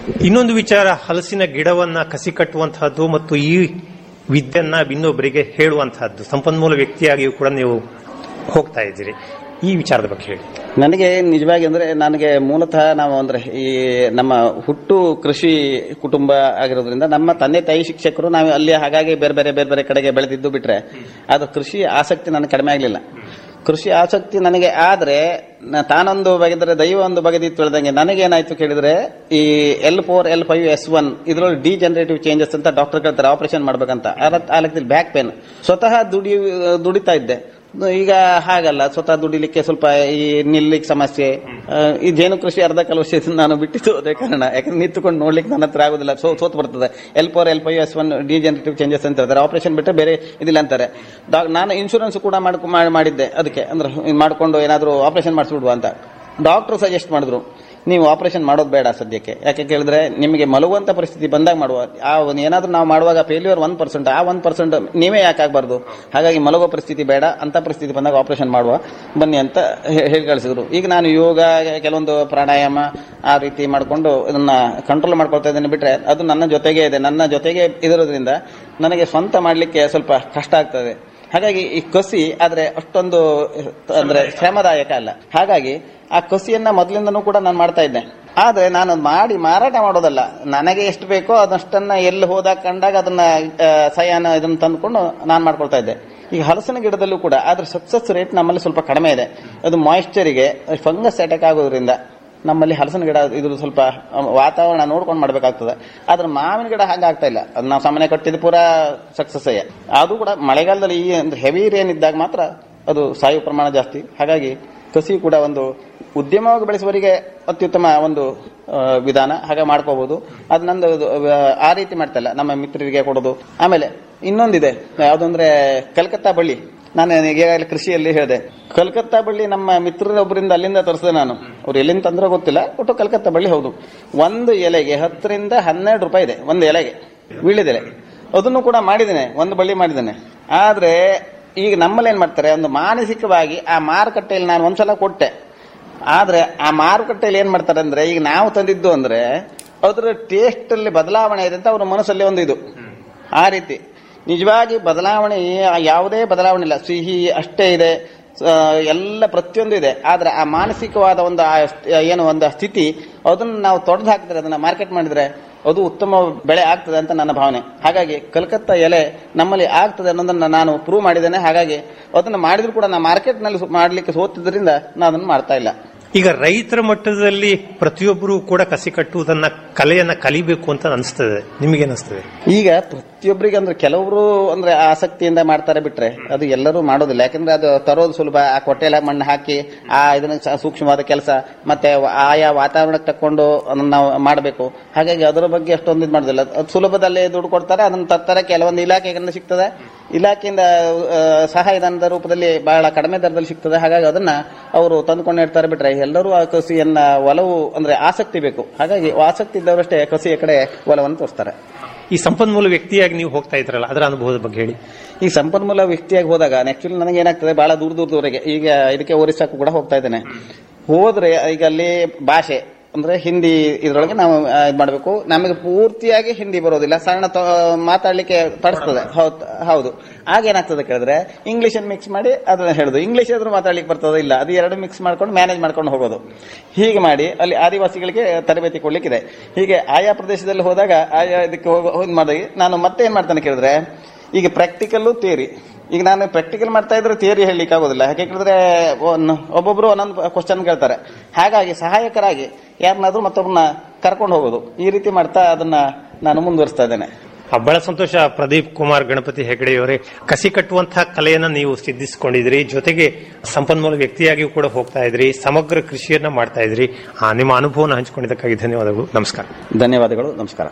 ಇನ್ನೊಂದು ವಿಚಾರ ಹಲಸಿನ ಗಿಡವನ್ನ ಕಸಿ ಕಟ್ಟುವಂತಹದ್ದು ಮತ್ತು ಈ ವಿದ್ಯೆಯನ್ನ ಇನ್ನೊಬ್ಬರಿಗೆ ಹೇಳುವಂತಹದ್ದು ಸಂಪನ್ಮೂಲ ವ್ಯಕ್ತಿಯಾಗಿಯೂ ಕೂಡ ನೀವು ಹೋಗ್ತಾ ಇದ್ದೀರಿ ಈ ವಿಚಾರದ ಬಗ್ಗೆ ಹೇಳಿ ನನಗೆ ನಿಜವಾಗಿ ಅಂದ್ರೆ ನನಗೆ ಮೂಲತಃ ನಾವು ಅಂದ್ರೆ ಈ ನಮ್ಮ ಹುಟ್ಟು ಕೃಷಿ ಕುಟುಂಬ ಆಗಿರೋದ್ರಿಂದ ನಮ್ಮ ತಂದೆ ತಾಯಿ ಶಿಕ್ಷಕರು ನಾವು ಅಲ್ಲಿ ಹಾಗಾಗಿ ಬೇರೆ ಬೇರೆ ಬೇರೆ ಬೇರೆ ಕಡೆಗೆ ಬೆಳೆದಿದ್ದು ಬಿಟ್ರೆ ಅದು ಕೃಷಿ ಆಸಕ್ತಿ ನನಗೆ ಕಡಿಮೆ ಆಗಲಿಲ್ಲ ಕೃಷಿ ಆಸಕ್ತಿ ನನಗೆ ಆದ್ರೆ ನ- ತಾನೊಂದು ಬಗೆದ್ರೆ ದೈವ ಒಂದು ಬಗೆದಿತ್ತು ಹೇಳ್ದಂಗೆ ನನಗೇನಾಯ್ತು ಕೇಳಿದ್ರೆ ಈ L four L five S one ಇದ್ರಲ್ಲಿ ಡಿ ಜನರೇಟಿವ್ ಚೇಂಜಸ್ ಅಂತ ಡಾಕ್ಟರ್ ಕೇಳ್ತಾರೆ ಆಪರೇಷನ್ ಮಾಡ್ಬೇಕಂತ ಆ- ಆ ಲೆಕ್ಕದಲ್ಲಿ ಬ್ಯಾಕ್ ಪೇನ್ ಸ್ವತಃ ದುಡಿ ದುಡಿತಾ ಇದ್ದೆ ಈಗ ಹಾಗಲ್ಲ ಸ್ವತಃ ದುಡಿಲಿಕ್ಕೆ ಸ್ವಲ್ಪ ಈ ನಿಲ್ಲಿಕ್ಕೆ ಸಮಸ್ಯೆ ಆ, ಈ ಜೇನು ಕೃಷಿ ಅರ್ಧ ಕಾಲ ವರ್ಷದಿಂದ ನಾನು ಬಿಟ್ಟಿದ್ದು ಅದೇ ಕಾರಣ ಯಾಕಂದ್ರೆ ನಿಂತುಕೊಂಡು ನೋಡ್ಲಿಕ್ಕೆ ನನ್ನ ಹತ್ರ ಆಗುದಿಲ್ಲ ಸೋ ಸೋತ್ ಬರ್ತದೆ L four L five S one degenerative changes ಅಂತ ಹೇಳ್ತಾರೆ ಆಪರೇಷನ್ ಬಿಟ್ಟರೆ ಬೇರೆ ಇದಿಲ್ಲ ಅಂತಾರೆ ಡಾಕ್- ನಾನು ಇನ್ಶೂರೆನ್ಸ್ ಕೂಡ ಮಾಡ್ಕೊ- ಮಾಡ್- ಮಾಡಿದ್ದೆ ಅದಕ್ಕೆ ಅಂದ್ರೆ ಇದ್ ಮಾಡ್ಕೊಂಡು ಏನಾದ್ರು ಆಪರೇಷನ್ ಮಾಡಿಸ್ಬಿಡುವ ಅಂತ ಡಾಕ್ಟರ್ ಸಜೆಸ್ಟ್ ಮಾಡಿದ್ರು ನೀವು ಆಪರೇಷನ್ ಮಾಡೋದು ಬೇಡ ಸದ್ಯಕ್ಕೆ ಯಾಕೆ ಕೇಳಿದ್ರೆ ನಿಮಗೆ ಮಲಗುವಂತ ಪರಿಸ್ಥಿತಿ ಬಂದಾಗ ಮಾಡುವ ಆ ಒಂದು ಏನಾದ್ರೂ ನಾವು ಮಾಡುವಾಗ ಫೇಲ್ಯೂರ್ ಒನ್ ಪರ್ಸೆಂಟ್ ಆ ಒನ್ ಪರ್ಸೆಂಟ್ ನೀವೇ ಯಾಕೆ ಆಗ್ಬಾರ್ದು ಹಾಗಾಗಿ ಮಲಗೋ ಪರಿಸ್ಥಿತಿ ಬೇಡ ಅಂತ ಪರಿಸ್ಥಿತಿ ಬಂದಾಗ ಆಪರೇಷನ್ ಮಾಡುವ ಬನ್ನಿ ಅಂತ ಹೇ- ಹೇಳಿ ಕಳಿಸಿದ್ರು ಈಗ ನಾನು ಯೋಗ ಕೆಲವೊಂದು ಪ್ರಾಣಾಯಾಮ ಆ ರೀತಿ ಮಾಡಿಕೊಂಡು ಇದನ್ನ ಕಂಟ್ರೋಲ್ ಮಾಡ್ಕೊಳ್ತಾ ಇದ್ದೇನೆ ಬಿಟ್ರೆ ಅದು ನನ್ನ ಜೊತೆಗೆ ಇದೆ ನನ್ನ ಜೊತೆಗೆ ಇರೋದ್ರಿಂದ ನನಗೆ ಸ್ವಂತ ಮಾಡ್ಲಿಕ್ಕೆ ಸ್ವಲ್ಪ ಕಷ್ಟ ಆಗ್ತದೆ ಹಾಗಾಗಿ ಈ ಕಸಿ ಆದ್ರೆ ಅಷ್ಟೊಂದು ಅಂದ್ರೆ ಶ್ರಮದಾಯಕ ಅಲ್ಲ ಹಾಗಾಗಿ ಆ ಕಸಿಯನ್ನ ಮೊದಲಿಂದನೂ ಕೂಡ ನಾನು ಮಾಡ್ತಾ ಇದ್ದೆ ಆದ್ರೆ ನಾನು ಅದ್ ಮಾಡಿ ಮಾರಾಟ ಮಾಡೋದಲ್ಲ ನನಗೆ ಎಷ್ಟು ಬೇಕೋ ಅದಷ್ಟನ್ನ ಎಲ್ಲಿ ಹೋದಾಗ ಕಂಡಾಗ ಅದನ್ನ ಆ, ಸಯಾನ ಇದನ್ನ ತಂದ್ಕೊಂಡು ನಾನು ಮಾಡ್ಕೊಳ್ತಾ ಇದ್ದೆ ಈಗ ಹಲಸಿನ ಗಿಡದಲ್ಲೂ ಕೂಡ ಆದ್ರೆ ಸಕ್ಸಸ್ ರೇಟ್ ನಮ್ಮಲ್ಲಿ ಸ್ವಲ್ಪ ಕಡಿಮೆ ಇದೆ ಅದು ಮಾಯಿಶ್ಚರಿಗೆ ಫಂಗಸ್ ಅಟ್ಯಾಕ್ ಆಗೋದ್ರಿಂದ ನಮ್ಮಲ್ಲಿ ಹಲಸಿನ ಗಿಡ ಇದು ಸ್ವಲ್ಪ ವಾತಾವರಣ ನೋಡ್ಕೊಂಡು ಮಾಡ್ಬೇಕಾಗ್ತದೆ ಆದ್ರೆ ಮಾವಿನ ಗಿಡ ಹಾಗೆ ಆಗ್ತಾ ಇಲ್ಲ ಅದು ನಾವು ಸಾಮಾನ್ಯ ಕಟ್ಟಿದ ಪೂರಾ ಸಕ್ಸಸ್ ಅದು ಕೂಡ ಮಳೆಗಾಲದಲ್ಲಿ ಈ ಅಂದ್ರೆ ಹೆವಿ ರೇನ್ ಇದ್ದಾಗ ಮಾತ್ರ ಅದು ಸಾಯುವ ಪ್ರಮಾಣ ಜಾಸ್ತಿ ಹಾಗಾಗಿ ಕಸಿ ಕೂಡ ಒಂದು ಉದ್ಯಮವಾಗಿ ಬೆಳೆಸುವವರಿಗೆ ಅತ್ಯುತ್ತಮ ಒಂದು ಆ, ವಿಧಾನ ಹಾಗೆ ಮಾಡ್ಕೋಬಹುದು ಅದು ನಂದು ಅದು, ಆ, ಆ ರೀತಿ ಮಾಡ್ತಾ ಇಲ್ಲ ನಮ್ಮ ಮಿತ್ರರಿಗೆ ಕೊಡೋದು ಆಮೇಲೆ ಇನ್ನೊಂದಿದೆ ಯಾವ್ದಂದ್ರೆ ಕಲ್ಕತ್ತಾ ಬಳ್ಳಿ ನಾನು ಈಗಾಗಲೇ ಕೃಷಿಯಲ್ಲಿ ಹೇಳಿದೆ ಕಲ್ಕತ್ತಾ ಬಳ್ಳಿ ನಮ್ಮ ಮಿತ್ರರೊಬ್ಬರಿಂದ ಅಲ್ಲಿಂದ ತರಿಸಿದೆ ನಾನು ಅವ್ರು ಎಲ್ಲಿಂದ ತಂದ್ರೆ ಗೊತ್ತಿಲ್ಲ ಒಟ್ಟು ಕಲ್ಕತ್ತಾ ಬಳ್ಳಿ ಹೌದು ಒಂದು ಎಲೆಗೆ ಹತ್ತರಿಂದ ಹನ್ನೆರಡು ರೂಪಾಯಿ ಇದೆ ಒಂದು ಎಲೆಗೆ ವೀಳ್ಯದೆಲೆ ಅದನ್ನು ಕೂಡ ಮಾಡಿದ್ದೇನೆ ಒಂದು ಬಳ್ಳಿ ಮಾಡಿದ್ದೇನೆ ಆದ್ರೆ ಈಗ ನಮ್ಮಲ್ಲಿ ಏನ್ ಮಾಡ್ತಾರೆ ಒಂದು ಮಾನಸಿಕವಾಗಿ ಆ ಮಾರುಕಟ್ಟೆಯಲ್ಲಿ ನಾನು ಒಂದ್ಸಲ ಕೊಟ್ಟೆ ಆದ್ರೆ ಆ ಮಾರುಕಟ್ಟೆಯಲ್ಲಿ ಏನ್ ಮಾಡ್ತಾರೆ ಅಂದ್ರೆ ಈಗ ನಾವು ತಂದಿದ್ದು ಅಂದ್ರೆ ಅದರ ಟೇಸ್ಟ್ ಅಲ್ಲಿ ಬದಲಾವಣೆ ಇದೆ ಅಂತ ಅವ್ರ ಮನಸ್ಸಲ್ಲಿ ಒಂದು ಇದು ಆ ರೀತಿ ನಿಜವಾಗಿ ಬದಲಾವಣೆ ಯಾವುದೇ ಬದಲಾವಣೆ ಇಲ್ಲ ಸಿಹಿ ಅಷ್ಟೇ ಇದೆ ಆ, ಎಲ್ಲ ಪ್ರತಿಯೊಂದು ಇದೆ ಆದ್ರೆ ಆ ಮಾನಸಿಕವಾದ ಒಂದು ಆ ಸ್ಟ್- ಏನು ಒಂದು ಸ್ಥಿತಿ ಅದನ್ನ ನಾವು ತೊಡೆದು ಹಾಕಿದ್ರೆ ಅದನ್ನ ಮಾರ್ಕೆಟ್ ಮಾಡಿದ್ರೆ ಅದು ಉತ್ತಮ ಬೆಳೆ ಆಗ್ತದೆ ಅಂತ ನನ್ನ ಭಾವನೆ ಹಾಗಾಗಿ ಕಲ್ಕತ್ತಾ ಎಲೆ ನಮ್ಮಲ್ಲಿ ಆಗ್ತದೆ ಅನ್ನೋದನ್ನ ನಾನು ಪ್ರೂವ್ ಮಾಡಿದ್ದೇನೆ ಹಾಗಾಗಿ ಅದನ್ನ ಮಾಡಿದ್ರು ಕೂಡ ನಾನು ಮಾರ್ಕೆಟ್ ನಲ್ಲಿ ಸು- ಮಾಡ್ಲಿಕ್ಕೆ ಸೋತಿದ್ರಿಂದ ನಾನು ಅದನ್ನ ಮಾಡ್ತಾ ಇಲ್ಲ ಈಗ ರೈತರ ಮಟ್ಟದಲ್ಲಿ ಪ್ರತಿಯೊಬ್ಬರು ಕೂಡ ಕಸಿ ಕಟ್ಟುವುದನ್ನ ಕಲೆಯನ್ನ ಕಲಿಬೇಕು ಅಂತ ಅನಿಸ್ತದೆ ನಿಮಗೆ ಅನಿಸ್ತದೆ ಈಗ ಪ್ರತಿಯೊಬ್ಬರಿಗೆ ಅಂದ್ರೆ ಕೆಲವರು ಅಂದ್ರೆ ಆಸಕ್ತಿಯಿಂದ ಮಾಡ್ತಾರೆ ಬಿಟ್ರೆ ಅದು ಎಲ್ಲರೂ ಮಾಡೋದಿಲ್ಲ ಯಾಕಂದ್ರೆ ಅದು ತರೋದು ಸುಲಭ ಆ ಕೊಟ್ಟೆಲ್ಲ ಮಣ್ಣು ಹಾಕಿ ಆ ಇದನ್ನ ಸ- ಸೂಕ್ಷ್ಮವಾದ ಕೆಲಸ ಮತ್ತೆ ಆಯಾ ವಾತಾವರಣಕ್ಕೆ ತಕ್ಕೊಂಡು ಅದನ್ನ ನಾವು ಮಾಡಬೇಕು ಹಾಗಾಗಿ ಅದರ ಬಗ್ಗೆ ಅಷ್ಟೊಂದು ಇದು ಮಾಡೋದಿಲ್ಲ ಅದು ಸುಲಭದಲ್ಲಿ ದುಡ್ಡು ಕೊಡ್ತಾರೆ ಅದನ್ನ ತರ್ತಾರೆ ಕೆಲವೊಂದು ಇಲಾಖೆಗಳಿಂದ ಸಿಗ್ತದೆ ಇಲಾಖೆಯಿಂದ ಆ, ಸಹಾಯಧನದ ರೂಪದಲ್ಲಿ ಬಹಳ ಕಡಿಮೆ ದರದಲ್ಲಿ ಸಿಗ್ತದೆ ಹಾಗಾಗಿ ಅದನ್ನ ಅವರು ತಂದುಕೊಂಡು ಇರ್ತಾರೆ ಬಿಟ್ರೆ ಎಲ್ಲರೂ ಆ ಕಸಿಯನ್ನ ಒಲವು ಅಂದ್ರೆ ಆಸಕ್ತಿ ಬೇಕು ಹಾಗಾಗಿ ಆಸಕ್ತಿ ಇದ್ದವರಷ್ಟೇ ಕಸಿಯ ಕಡೆ ಒಲವನ್ನು ತೋರಿಸ್ತಾರೆ ಈ ಸಂಪನ್ಮೂಲ ವ್ಯಕ್ತಿಯಾಗಿ ನೀವು ಹೋಗ್ತಾ ಇದ್ರಲ್ಲ ಅದರ ಅನುಭವದ ಬಗ್ಗೆ ಹೇಳಿ ಈ ಸಂಪನ್ಮೂಲ ವ್ಯಕ್ತಿಯಾಗಿ ಹೋದಾಗ ಆಕ್ಚುಲಿ ನನಗೆ ಏನಾಗ್ತದೆ ಬಹಳ ದೂರ ದೂರದವರೆಗೆ ಈಗ ಇದಕ್ಕೆ ಒರಿಸ್ಸಾಕ್ಕೂ ಕೂಡ ಹೋಗ್ತಾ ಇದ್ದೇನೆ ಹೋದ್ರೆ ಈಗ ಅಲ್ಲಿ ಭಾಷೆ ಅಂದ್ರೆ ಹಿಂದಿ ಇದ್ರೊಳಗೆ ನಾವು ಆ, ಇದ್ ಮಾಡಬೇಕು ನಮಗೆ ಪೂರ್ತಿಯಾಗಿ ಹಿಂದಿ ಬರೋದಿಲ್ಲ ಸಣ್ಣ ತ- ಮಾತಾಡ್ಲಿಕ್ಕೆ ತಡಿಸ್ತದೆ ಹೌದ್- ಹೌದು ಆಗ ಏನಾಗ್ತದೆ ಕೇಳಿದ್ರೆ ಇಂಗ್ಲಿಷ್ ಅನ್ನು ಮಿಕ್ಸ್ ಮಾಡಿ ಅದನ್ನ ಹೇಳುದು ಇಂಗ್ಲಿಷ್ ಆದ್ರೂ ಮಾತಾಡ್ಲಿಕ್ಕೆ ಬರ್ತದೆ ಇಲ್ಲ ಅದು ಎರಡು ಮಿಕ್ಸ್ ಮಾಡ್ಕೊಂಡು ಮ್ಯಾನೇಜ್ ಮಾಡ್ಕೊಂಡು ಹೋಗೋದು ಹೀಗೆ ಮಾಡಿ ಅಲ್ಲಿ ಆದಿವಾಸಿಗಳಿಗೆ ತರಬೇತಿ ಕೊಡ್ಲಿಕ್ಕಿದೆ ಹೀಗೆ ಆಯಾ ಪ್ರದೇಶದಲ್ಲಿ ಹೋದಾಗ ಆಯಾ ಇದಕ್ಕೆ ಹೋಗೋ ಹೋದ್ ಮಾಡಿದಾಗ ನಾನು ಮತ್ತೆ ಏನ್ ಮಾಡ್ತಾನೆ ಕೇಳಿದ್ರೆ ಈಗ ಪ್ರಾಕ್ಟಿಕಲ್ಲು ಥಿಯರಿ ಈಗ ನಾನು ಪ್ರಾಕ್ಟಿಕಲ್ ಮಾಡ್ತಾ ಇದ್ರೆ ಥಿಯರಿ ಹೇಳಲಿಕ್ಕೆ ಆಗೋದಿಲ್ಲ ಯಾಕೆ ಕೇಳಿದ್ರೆ ಒನ್- ಒಬ್ಬೊಬ್ರು ಒಂದೊಂದು ಕ್ವಶನ್ ಕೇಳ್ತಾರೆ ಹಾಗಾಗಿ ಸಹಾಯಕರಾಗಿ ಯಾರನ್ನಾದ್ರೂ ಮತ್ತೊಬ್ಬರನ್ನ ಕರ್ಕೊಂಡು ಹೋಗೋದು ಈ ರೀತಿ ಮಾಡ್ತಾ ಅದನ್ನ ನಾನು ಮುಂದುವರಿಸ್ತಾ ಇದ್ದೇನೆ ಆ, ಬಹಳ ಸಂತೋಷ ಪ್ರದೀಪ್ ಕುಮಾರ್ ಗಣಪತಿ ಹೆಗಡೆಯವರೇ ಕಸಿ ಕಟ್ಟುವಂತಹ ಕಲೆಯನ್ನ ನೀವು ಸಿದ್ಧಿಸಿಕೊಂಡಿದ್ರಿ ಜೊತೆಗೆ ಸಂಪನ್ಮೂಲ ವ್ಯಕ್ತಿಯಾಗಿಯೂ ಕೂಡ ಹೋಗ್ತಾ ಇದ್ರಿ ಸಮಗ್ರ ಕೃಷಿಯನ್ನ ಮಾಡ್ತಾ ಇದ್ರಿ ಆ, ನಿಮ್ಮ ಅನುಭವನ ಹಂಚಿಕೊಂಡಿದ್ದಕ್ಕಾಗಿ ಧನ್ಯವಾದಗಳು ನಮಸ್ಕಾರ ಧನ್ಯವಾದಗಳು ನಮಸ್ಕಾರ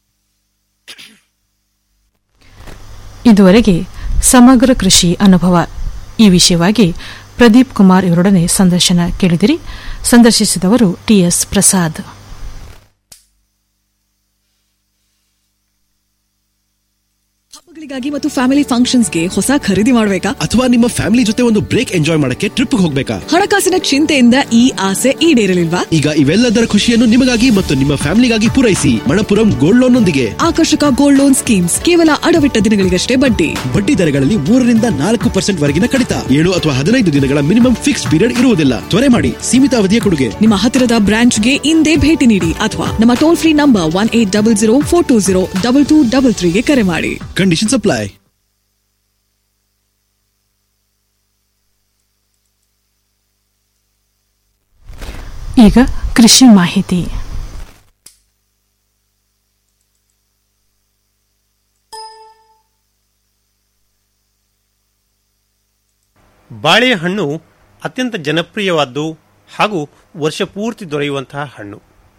ಇದುವರೆಗೆ ಸಮಗ್ರ ಕೃಷಿ ಅನುಭವ ಈ ವಿಷಯವಾಗಿ ಪ್ರದೀಪ್ ಕುಮಾರ್ ಇವರೊಡನೆ ಸಂದರ್ಶನ ಕೇಳಿದಿರಿ ಸಂದರ್ಶಿಸಿದವರು ಟಿಎಸ್ ಪ್ರಸಾದ್ ಹಬ್ಬಗಳಿಗಾಗಿ ಮತ್ತು ಫ್ಯಾಮಿಲಿ ಫಂಕ್ಷನ್ಸ್ಗೆ ಹೊಸ ಖರೀದಿ ಮಾಡಬೇಕಾ ಅಥವಾ ನಿಮ್ಮ ಫ್ಯಾಮಿಲಿ ಜೊತೆ ಒಂದು ಬ್ರೇಕ್ ಎಂಜಾಯ್ ಮಾಡಕ್ಕೆ ಟ್ರಿಪ್ ಹೋಗ್ಬೇಕಾ ಹಣಕಾಸಿನ ಚಿಂತೆಯಿಂದ ಈ ಆಸೆ ಈಡೇರಲಿಲ್ವಾ ಈಗ ಇವೆಲ್ಲದರ ಖುಷಿಯನ್ನು ನಿಮಗಾಗಿ ಮತ್ತು ನಿಮ್ಮ ಫ್ಯಾಮಿಲಿಗಾಗಿ ಪೂರೈಸಿ ಮಣಪುರಂ ಗೋಲ್ಡ್ ಲೋನ್ ನೊಂದಿಗೆ ಆಕರ್ಷಕ ಗೋಲ್ಡ್ ಲೋನ್ ಸ್ಕೀಮ್ಸ್ ಕೇವಲ ಅಡವಿಟ್ಟ ದಿನಗಳಿಗಷ್ಟೇ ಬಡ್ಡಿ ಬಡ್ಡಿ ದರಗಳಲ್ಲಿ ಮೂರರಿಂದ ನಾಲ್ಕು ಪರ್ಸೆಂಟ್ ವರೆಗಿನ ಕಡಿತ ಏಳು ಅಥವಾ ಹದಿನೈದು ದಿನಗಳ ಮಿನಿಮಮ್ ಫಿಕ್ಸ್ ಪೀರಿಯಡ್ ಇರುವುದಿಲ್ಲ ತ್ವರೆ ಮಾಡಿ ಸೀಮಿತ ಅವಧಿಯ ಕೊಡುಗೆ ನಿಮ್ಮ ಹತ್ತಿರದ ಬ್ರಾಂಚ್ಗೆ ಇಂದೇ ಭೇಟಿ ನೀಡಿ ಅಥವಾ ನಮ್ಮ toll free number one eight double zero four two zero double two double ತ್ರೀಗೆ ಕರೆ ಮಾಡಿ ಕಂಡೀಷನ್ ಅಪ್ಲೈ ಈಗ ಕೃಷಿ ಮಾಹಿತಿ ಬಾಳೆಹಣ್ಣು ಅತ್ಯಂತ ಜನಪ್ರಿಯವಾದ್ದು ಹಾಗೂ ವರ್ಷ ಪೂರ್ತಿ ದೊರೆಯುವಂತಹ ಹಣ್ಣು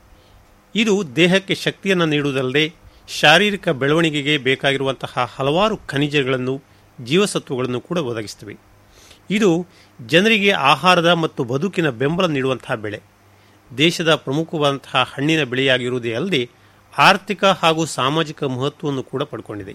ಇದು ದೇಹಕ್ಕೆ ಶಕ್ತಿಯನ್ನು ನೀಡುವುದಲ್ಲದೆ ಶಾರೀರಿಕ ಬೆಳವಣಿಗೆಗೆ ಬೇಕಾಗಿರುವಂತಹ ಹಲವಾರು ಖನಿಜಗಳನ್ನು ಜೀವಸತ್ವಗಳನ್ನು ಕೂಡ ಒದಗಿಸುತ್ತವೆ ಇದು ಜನರಿಗೆ ಆಹಾರದ ಮತ್ತು ಬದುಕಿನ ಬೆಂಬಲ ನೀಡುವಂತಹ ಬೆಳೆ ದೇಶದ ಪ್ರಮುಖವಾದಂತಹ ಹಣ್ಣಿನ ಬೆಳೆಯಾಗಿರುವುದೇ ಅಲ್ಲದೆ ಆರ್ಥಿಕ ಹಾಗೂ ಸಾಮಾಜಿಕ ಮಹತ್ವವನ್ನು ಕೂಡ ಪಡ್ಕೊಂಡಿದೆ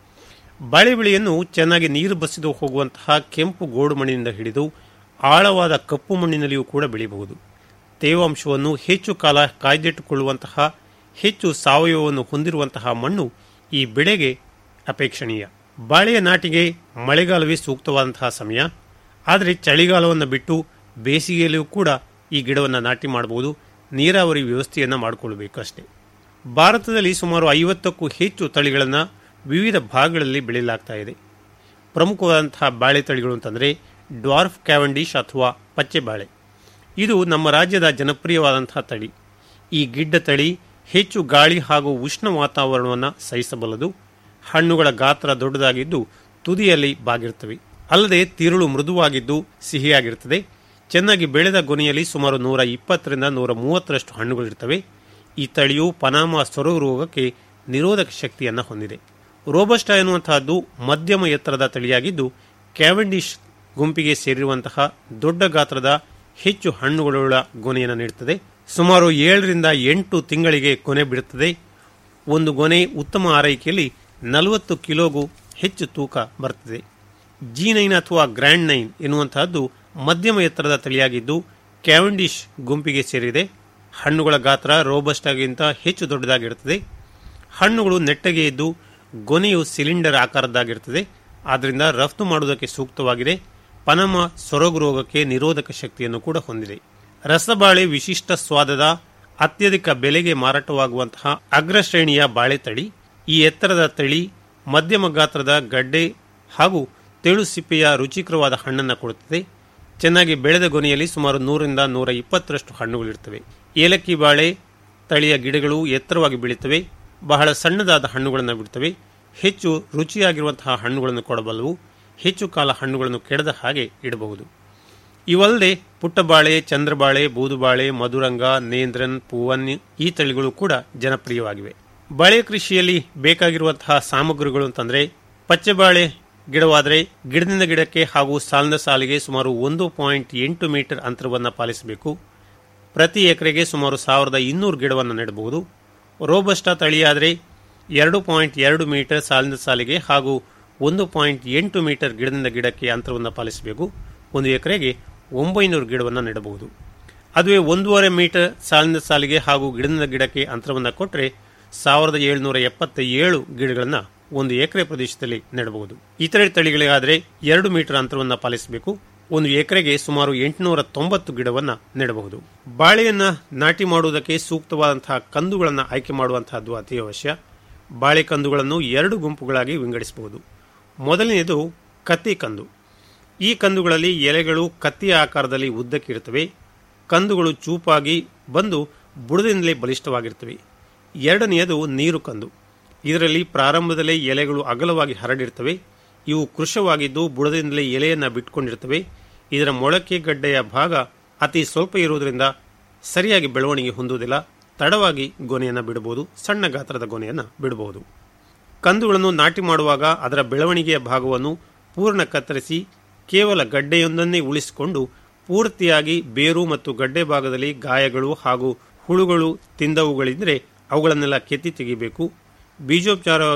ಬಾಳೆ ಬೆಳೆಯನ್ನು ಚೆನ್ನಾಗಿ ನೀರು ಬಸಿದು ಹೋಗುವಂತಹ ಕೆಂಪು ಗೋಡು ಮಣ್ಣಿನಿಂದ ಹಿಡಿದು ಆಳವಾದ ಕಪ್ಪು ಮಣ್ಣಿನಲ್ಲಿಯೂ ಕೂಡ ಬೆಳೆಯಬಹುದು ತೇವಾಂಶವನ್ನು ಹೆಚ್ಚು ಕಾಲ ಕಾಯ್ದಿಟ್ಟುಕೊಳ್ಳುವಂತಹ ಹೆಚ್ಚು ಸಾವಯವವನ್ನು ಹೊಂದಿರುವಂತಹ ಮಣ್ಣು ಈ ಬೆಳೆಗೆ ಅಪೇಕ್ಷಣೀಯ ಬಾಳೆಯ ನಾಟಿಗೆ ಮಳೆಗಾಲವೇ ಸೂಕ್ತವಾದಂತಹ ಸಮಯ ಆದರೆ ಚಳಿಗಾಲವನ್ನು ಬಿಟ್ಟು ಬೇಸಿಗೆಯಲ್ಲಿಯೂ ಕೂಡ ಈ ಗಿಡವನ್ನು ನಾಟಿ ಮಾಡಬಹುದು ನೀರಾವರಿ ವ್ಯವಸ್ಥೆಯನ್ನು ಮಾಡಿಕೊಳ್ಳಬೇಕು ಅಷ್ಟೇ ಭಾರತದಲ್ಲಿ ಸುಮಾರು ಐವತ್ತಕ್ಕೂ ಹೆಚ್ಚು ತಳಿಗಳನ್ನು ವಿವಿಧ ಭಾಗಗಳಲ್ಲಿ ಬೆಳೆಯಲಾಗ್ತಾ ಇದೆ ಪ್ರಮುಖವಾದಂತಹ ಬಾಳೆ ತಳಿಗಳು ಅಂತಂದರೆ ಡ್ವಾರ್ಫ್ ಕ್ಯಾವೆಂಡಿಶ್ ಅಥವಾ ಪಚ್ಚೆ ಬಾಳೆ ಇದು ನಮ್ಮ ರಾಜ್ಯದ ಜನಪ್ರಿಯವಾದಂತಹ ತಳಿ ಈ ಗಿಡ್ಡ ತಳಿ ಹೆಚ್ಚು ಗಾಳಿ ಹಾಗೂ ಉಷ್ಣ ವಾತಾವರಣವನ್ನು ಸಹಿಸಬಲ್ಲದು ಹಣ್ಣುಗಳ ಗಾತ್ರ ದೊಡ್ಡದಾಗಿದ್ದು ತುದಿಯಲ್ಲಿ ಬಾಗಿರುತ್ತವೆ ಅಲ್ಲದೆ ತಿರುಳು ಮೃದುವಾಗಿದ್ದು ಸಿಹಿಯಾಗಿರುತ್ತದೆ ಚೆನ್ನಾಗಿ ಬೆಳೆದ ಗೊನೆಯಲ್ಲಿ ಸುಮಾರು ನೂರ ಇಪ್ಪತ್ತರಿಂದ ನೂರ ಮೂವತ್ತರಷ್ಟು ಹಣ್ಣುಗಳಿರ್ತವೆ ಈ ತಳಿಯು ಪನಾಮ ಸೊರಗು ರೋಗಕ್ಕೆ ನಿರೋಧಕ ಶಕ್ತಿಯನ್ನು ಹೊಂದಿದೆ ರೋಬಸ್ಟಾ ಎನ್ನುವಂತಹದ್ದು ಮಧ್ಯಮ ಎತ್ತರದ ತಳಿಯಾಗಿದ್ದು ಕ್ಯಾವೆಂಡಿಶ್ ಗುಂಪಿಗೆ ಸೇರಿರುವಂತಹ ದೊಡ್ಡ ಗಾತ್ರದ ಹೆಚ್ಚು ಹಣ್ಣುಗಳುಳ್ಳ ಗೊನೆಯನ್ನು ನೀಡುತ್ತದೆ ಸುಮಾರು ಏಳರಿಂದ ಎಂಟು ತಿಂಗಳಿಗೆ ಕೊನೆ ಬಿಡುತ್ತದೆ ಒಂದು ಗೊನೆ ಉತ್ತಮ ಆರೈಕೆಯಲ್ಲಿ ನಲವತ್ತು ಕಿಲೋಗೂ ಹೆಚ್ಚು ತೂಕ ಬರುತ್ತದೆ ಜಿ ನೈನ್ ಅಥವಾ ಗ್ರ್ಯಾಂಡ್ ನೈನ್ ಎನ್ನುವಂತಹದ್ದು ಮಧ್ಯಮ ಎತ್ತರದ ತಳಿಯಾಗಿದ್ದು ಕ್ಯಾವೆಂಡಿಶ್ ಗುಂಪಿಗೆ ಸೇರಿದೆ ಹಣ್ಣುಗಳ ಗಾತ್ರ ರೋಬಸ್ಟಾಗಿಂತ ಹೆಚ್ಚು ದೊಡ್ಡದಾಗಿರುತ್ತದೆ ಹಣ್ಣುಗಳು ನೆಟ್ಟಗೆ ಇದ್ದು ಗೊನೆಯು ಸಿಲಿಂಡರ್ ಆಕಾರದ್ದಾಗಿರುತ್ತದೆ ಆದ್ದರಿಂದ ರಫ್ತು ಮಾಡುವುದಕ್ಕೆ ಸೂಕ್ತವಾಗಿದೆ ಪನಮ ಸೊರಗು ರೋಗಕ್ಕೆ ನಿರೋಧಕ ಶಕ್ತಿಯನ್ನು ಕೂಡ ಹೊಂದಿದೆ ರಸಬಾಳೆ ವಿಶಿಷ್ಟ ಸ್ವಾದದ ಅತ್ಯಧಿಕ ಬೆಲೆಗೆ ಮಾರಾಟವಾಗುವಂತಹ ಅಗ್ರಶ್ರೇಣಿಯ ಬಾಳೆ ತಳಿ ಈ ಎತ್ತರದ ತಳಿ ಮಧ್ಯಮ ಗಾತ್ರದ ಗಡ್ಡೆ ಹಾಗೂ ತೆಳು ಸಿಪ್ಪೆಯ ರುಚಿಕರವಾದ ಹಣ್ಣನ್ನು ಕೊಡುತ್ತದೆ ಚೆನ್ನಾಗಿ ಬೆಳೆದ ಗೊನೆಯಲ್ಲಿ ಸುಮಾರು ನೂರಿಂದ ನೂರ ಇಪ್ಪತ್ತರಷ್ಟು ಹಣ್ಣುಗಳಿರ್ತವೆ ಏಲಕ್ಕಿ ಬಾಳೆ ತಳಿಯ ಗಿಡಗಳು ಎತ್ತರವಾಗಿ ಬೆಳೀತವೆ ಬಹಳ ಸಣ್ಣದಾದ ಹಣ್ಣುಗಳನ್ನು ಬಿಡ್ತವೆ ಹೆಚ್ಚು ರುಚಿಯಾಗಿರುವಂತಹ ಹಣ್ಣುಗಳನ್ನು ಕೊಡಬಲ್ಲವು ಹೆಚ್ಚು ಕಾಲ ಹಣ್ಣುಗಳನ್ನು ಕೆಡದ ಹಾಗೆ ಇಡಬಹುದು ಇವಲ್ಲದೆ ಪುಟ್ಟಬಾಳೆ ಚಂದ್ರಬಾಳೆ ಬೂದುಬಾಳೆ ಮಧುರಂಗ ನೇಂದ್ರನ್ ಪೂವನ್ ಈ ತಳಿಗಳು ಕೂಡ ಜನಪ್ರಿಯವಾಗಿವೆ ಬಾಳೆ ಕೃಷಿಯಲ್ಲಿ ಬೇಕಾಗಿರುವಂತಹ ಸಾಮಗ್ರಿಗಳು ಅಂತಂದ್ರೆ ಪಚ್ಚೆಬಾಳೆ ಗಿಡವಾದರೆ ಗಿಡದಿಂದ ಗಿಡಕ್ಕೆ ಹಾಗೂ ಸಾಲಿನ ಸಾಲಿಗೆ ಸುಮಾರು ಒಂದು ಪಾಯಿಂಟ್ ಎಂಟು ಮೀಟರ್ ಅಂತರವನ್ನು ಪಾಲಿಸಬೇಕು ಪ್ರತಿ ಎಕರೆಗೆ ಸುಮಾರು ಸಾವಿರದ ಇನ್ನೂರು ಗಿಡವನ್ನು ನೆಡಬಹುದು ರೋಬಸ್ಟಾ ತಳಿಯಾದರೆ ಎರಡು ಪಾಯಿಂಟ್ ಎರಡು ಮೀಟರ್ ಸಾಲಿನ ಸಾಲಿಗೆ ಹಾಗೂ ಒಂದು ಪಾಯಿಂಟ್ ಎಂಟು ಮೀಟರ್ ಗಿಡದಿಂದ ಗಿಡಕ್ಕೆ ಅಂತರವನ್ನು ಪಾಲಿಸಬೇಕು ಒಂದು ಎಕರೆಗೆ ಒಂಬೈನೂರು ಗಿಡವನ್ನು ನೆಡಬಹುದು ಅದುವೇ ಒಂದೂವರೆ ಮೀಟರ್ ಸಾಲಿನ ಸಾಲಿಗೆ ಹಾಗೂ ಗಿಡದಿಂದ ಗಿಡಕ್ಕೆ ಅಂತರವನ್ನು ಕೊಟ್ಟರೆ ಸಾವಿರದ ಏಳುನೂರ ಎಪ್ಪತ್ತ ಏಳು ಗಿಡಗಳನ್ನು ಒಂದು ಎಕರೆ ಪ್ರದೇಶದಲ್ಲಿ ನೆಡಬಹುದು ಇತರೆ ತಳಿಗಳಿಗಾದರೆ ಎರಡು ಮೀಟರ್ ಅಂತರವನ್ನು ಪಾಲಿಸಬೇಕು ಒಂದು ಎಕರೆಗೆ ಸುಮಾರು ಎಂಟುನೂರ ತೊಂಬತ್ತು ಗಿಡವನ್ನು ನೆಡಬಹುದು ಬಾಳೆಯನ್ನ ನಾಟಿ ಮಾಡುವುದಕ್ಕೆ ಸೂಕ್ತವಾದಂತಹ ಕಂದುಗಳನ್ನು ಆಯ್ಕೆ ಮಾಡುವಂತಹದ್ದು ಅತಿ ಅವಶ್ಯ ಬಾಳೆ ಕಂದುಗಳನ್ನು ಎರಡು ಗುಂಪುಗಳಾಗಿ ವಿಂಗಡಿಸಬಹುದು ಮೊದಲನೆಯದು ಕತ್ತಿ ಕಂದು ಈ ಕಂದುಗಳಲ್ಲಿ ಎಲೆಗಳು ಕತ್ತಿಯ ಆಕಾರದಲ್ಲಿ ಉದ್ದಕ್ಕಿರುತ್ತವೆ ಕಂದುಗಳು ಚೂಪಾಗಿ ಬಂದು ಬುಡದಿಂದಲೇ ಬಲಿಷ್ಠವಾಗಿರ್ತವೆ ಎರಡನೆಯದು ನೀರು ಕಂದು ಇದರಲ್ಲಿ ಪ್ರಾರಂಭದಲ್ಲೇ ಎಲೆಗಳು ಅಗಲವಾಗಿ ಹರಡಿರ್ತವೆ ಇವು ಕೃಶವಾಗಿದ್ದು ಬುಡದಿಂದಲೇ ಎಲೆಯನ್ನು ಬಿಟ್ಕೊಂಡಿರ್ತವೆ ಇದರ ಮೊಳಕೆ ಗಡ್ಡೆಯ ಭಾಗ ಅತಿ ಸ್ವಲ್ಪ ಇರುವುದರಿಂದ ಸರಿಯಾಗಿ ಬೆಳವಣಿಗೆ ಹೊಂದುವುದಿಲ್ಲ ತಡವಾಗಿ ಗೊನೆಯನ್ನು ಬಿಡಬಹುದು ಸಣ್ಣ ಗಾತ್ರದ ಗೊನೆಯನ್ನು ಬಿಡಬಹುದು ಕಂದುಗಳನ್ನು ನಾಟಿ ಮಾಡುವಾಗ ಅದರ ಬೆಳವಣಿಗೆಯ ಭಾಗವನ್ನು ಪೂರ್ಣ ಕತ್ತರಿಸಿ ಕೇವಲ ಗಡ್ಡೆಯೊಂದನ್ನೇ ಉಳಿಸಿಕೊಂಡು ಪೂರ್ತಿಯಾಗಿ ಬೇರು ಮತ್ತು ಗಡ್ಡೆ ಭಾಗದಲ್ಲಿ ಗಾಯಗಳು ಹಾಗೂ ಹುಳುಗಳು ತಿಂದವುಗಳಿದ್ರೆ ಅವುಗಳನ್ನೆಲ್ಲ ಕೆತ್ತಿ ತೆಗೆಯಬೇಕು ಬೀಜೋಪಚಾರವಾಗಿ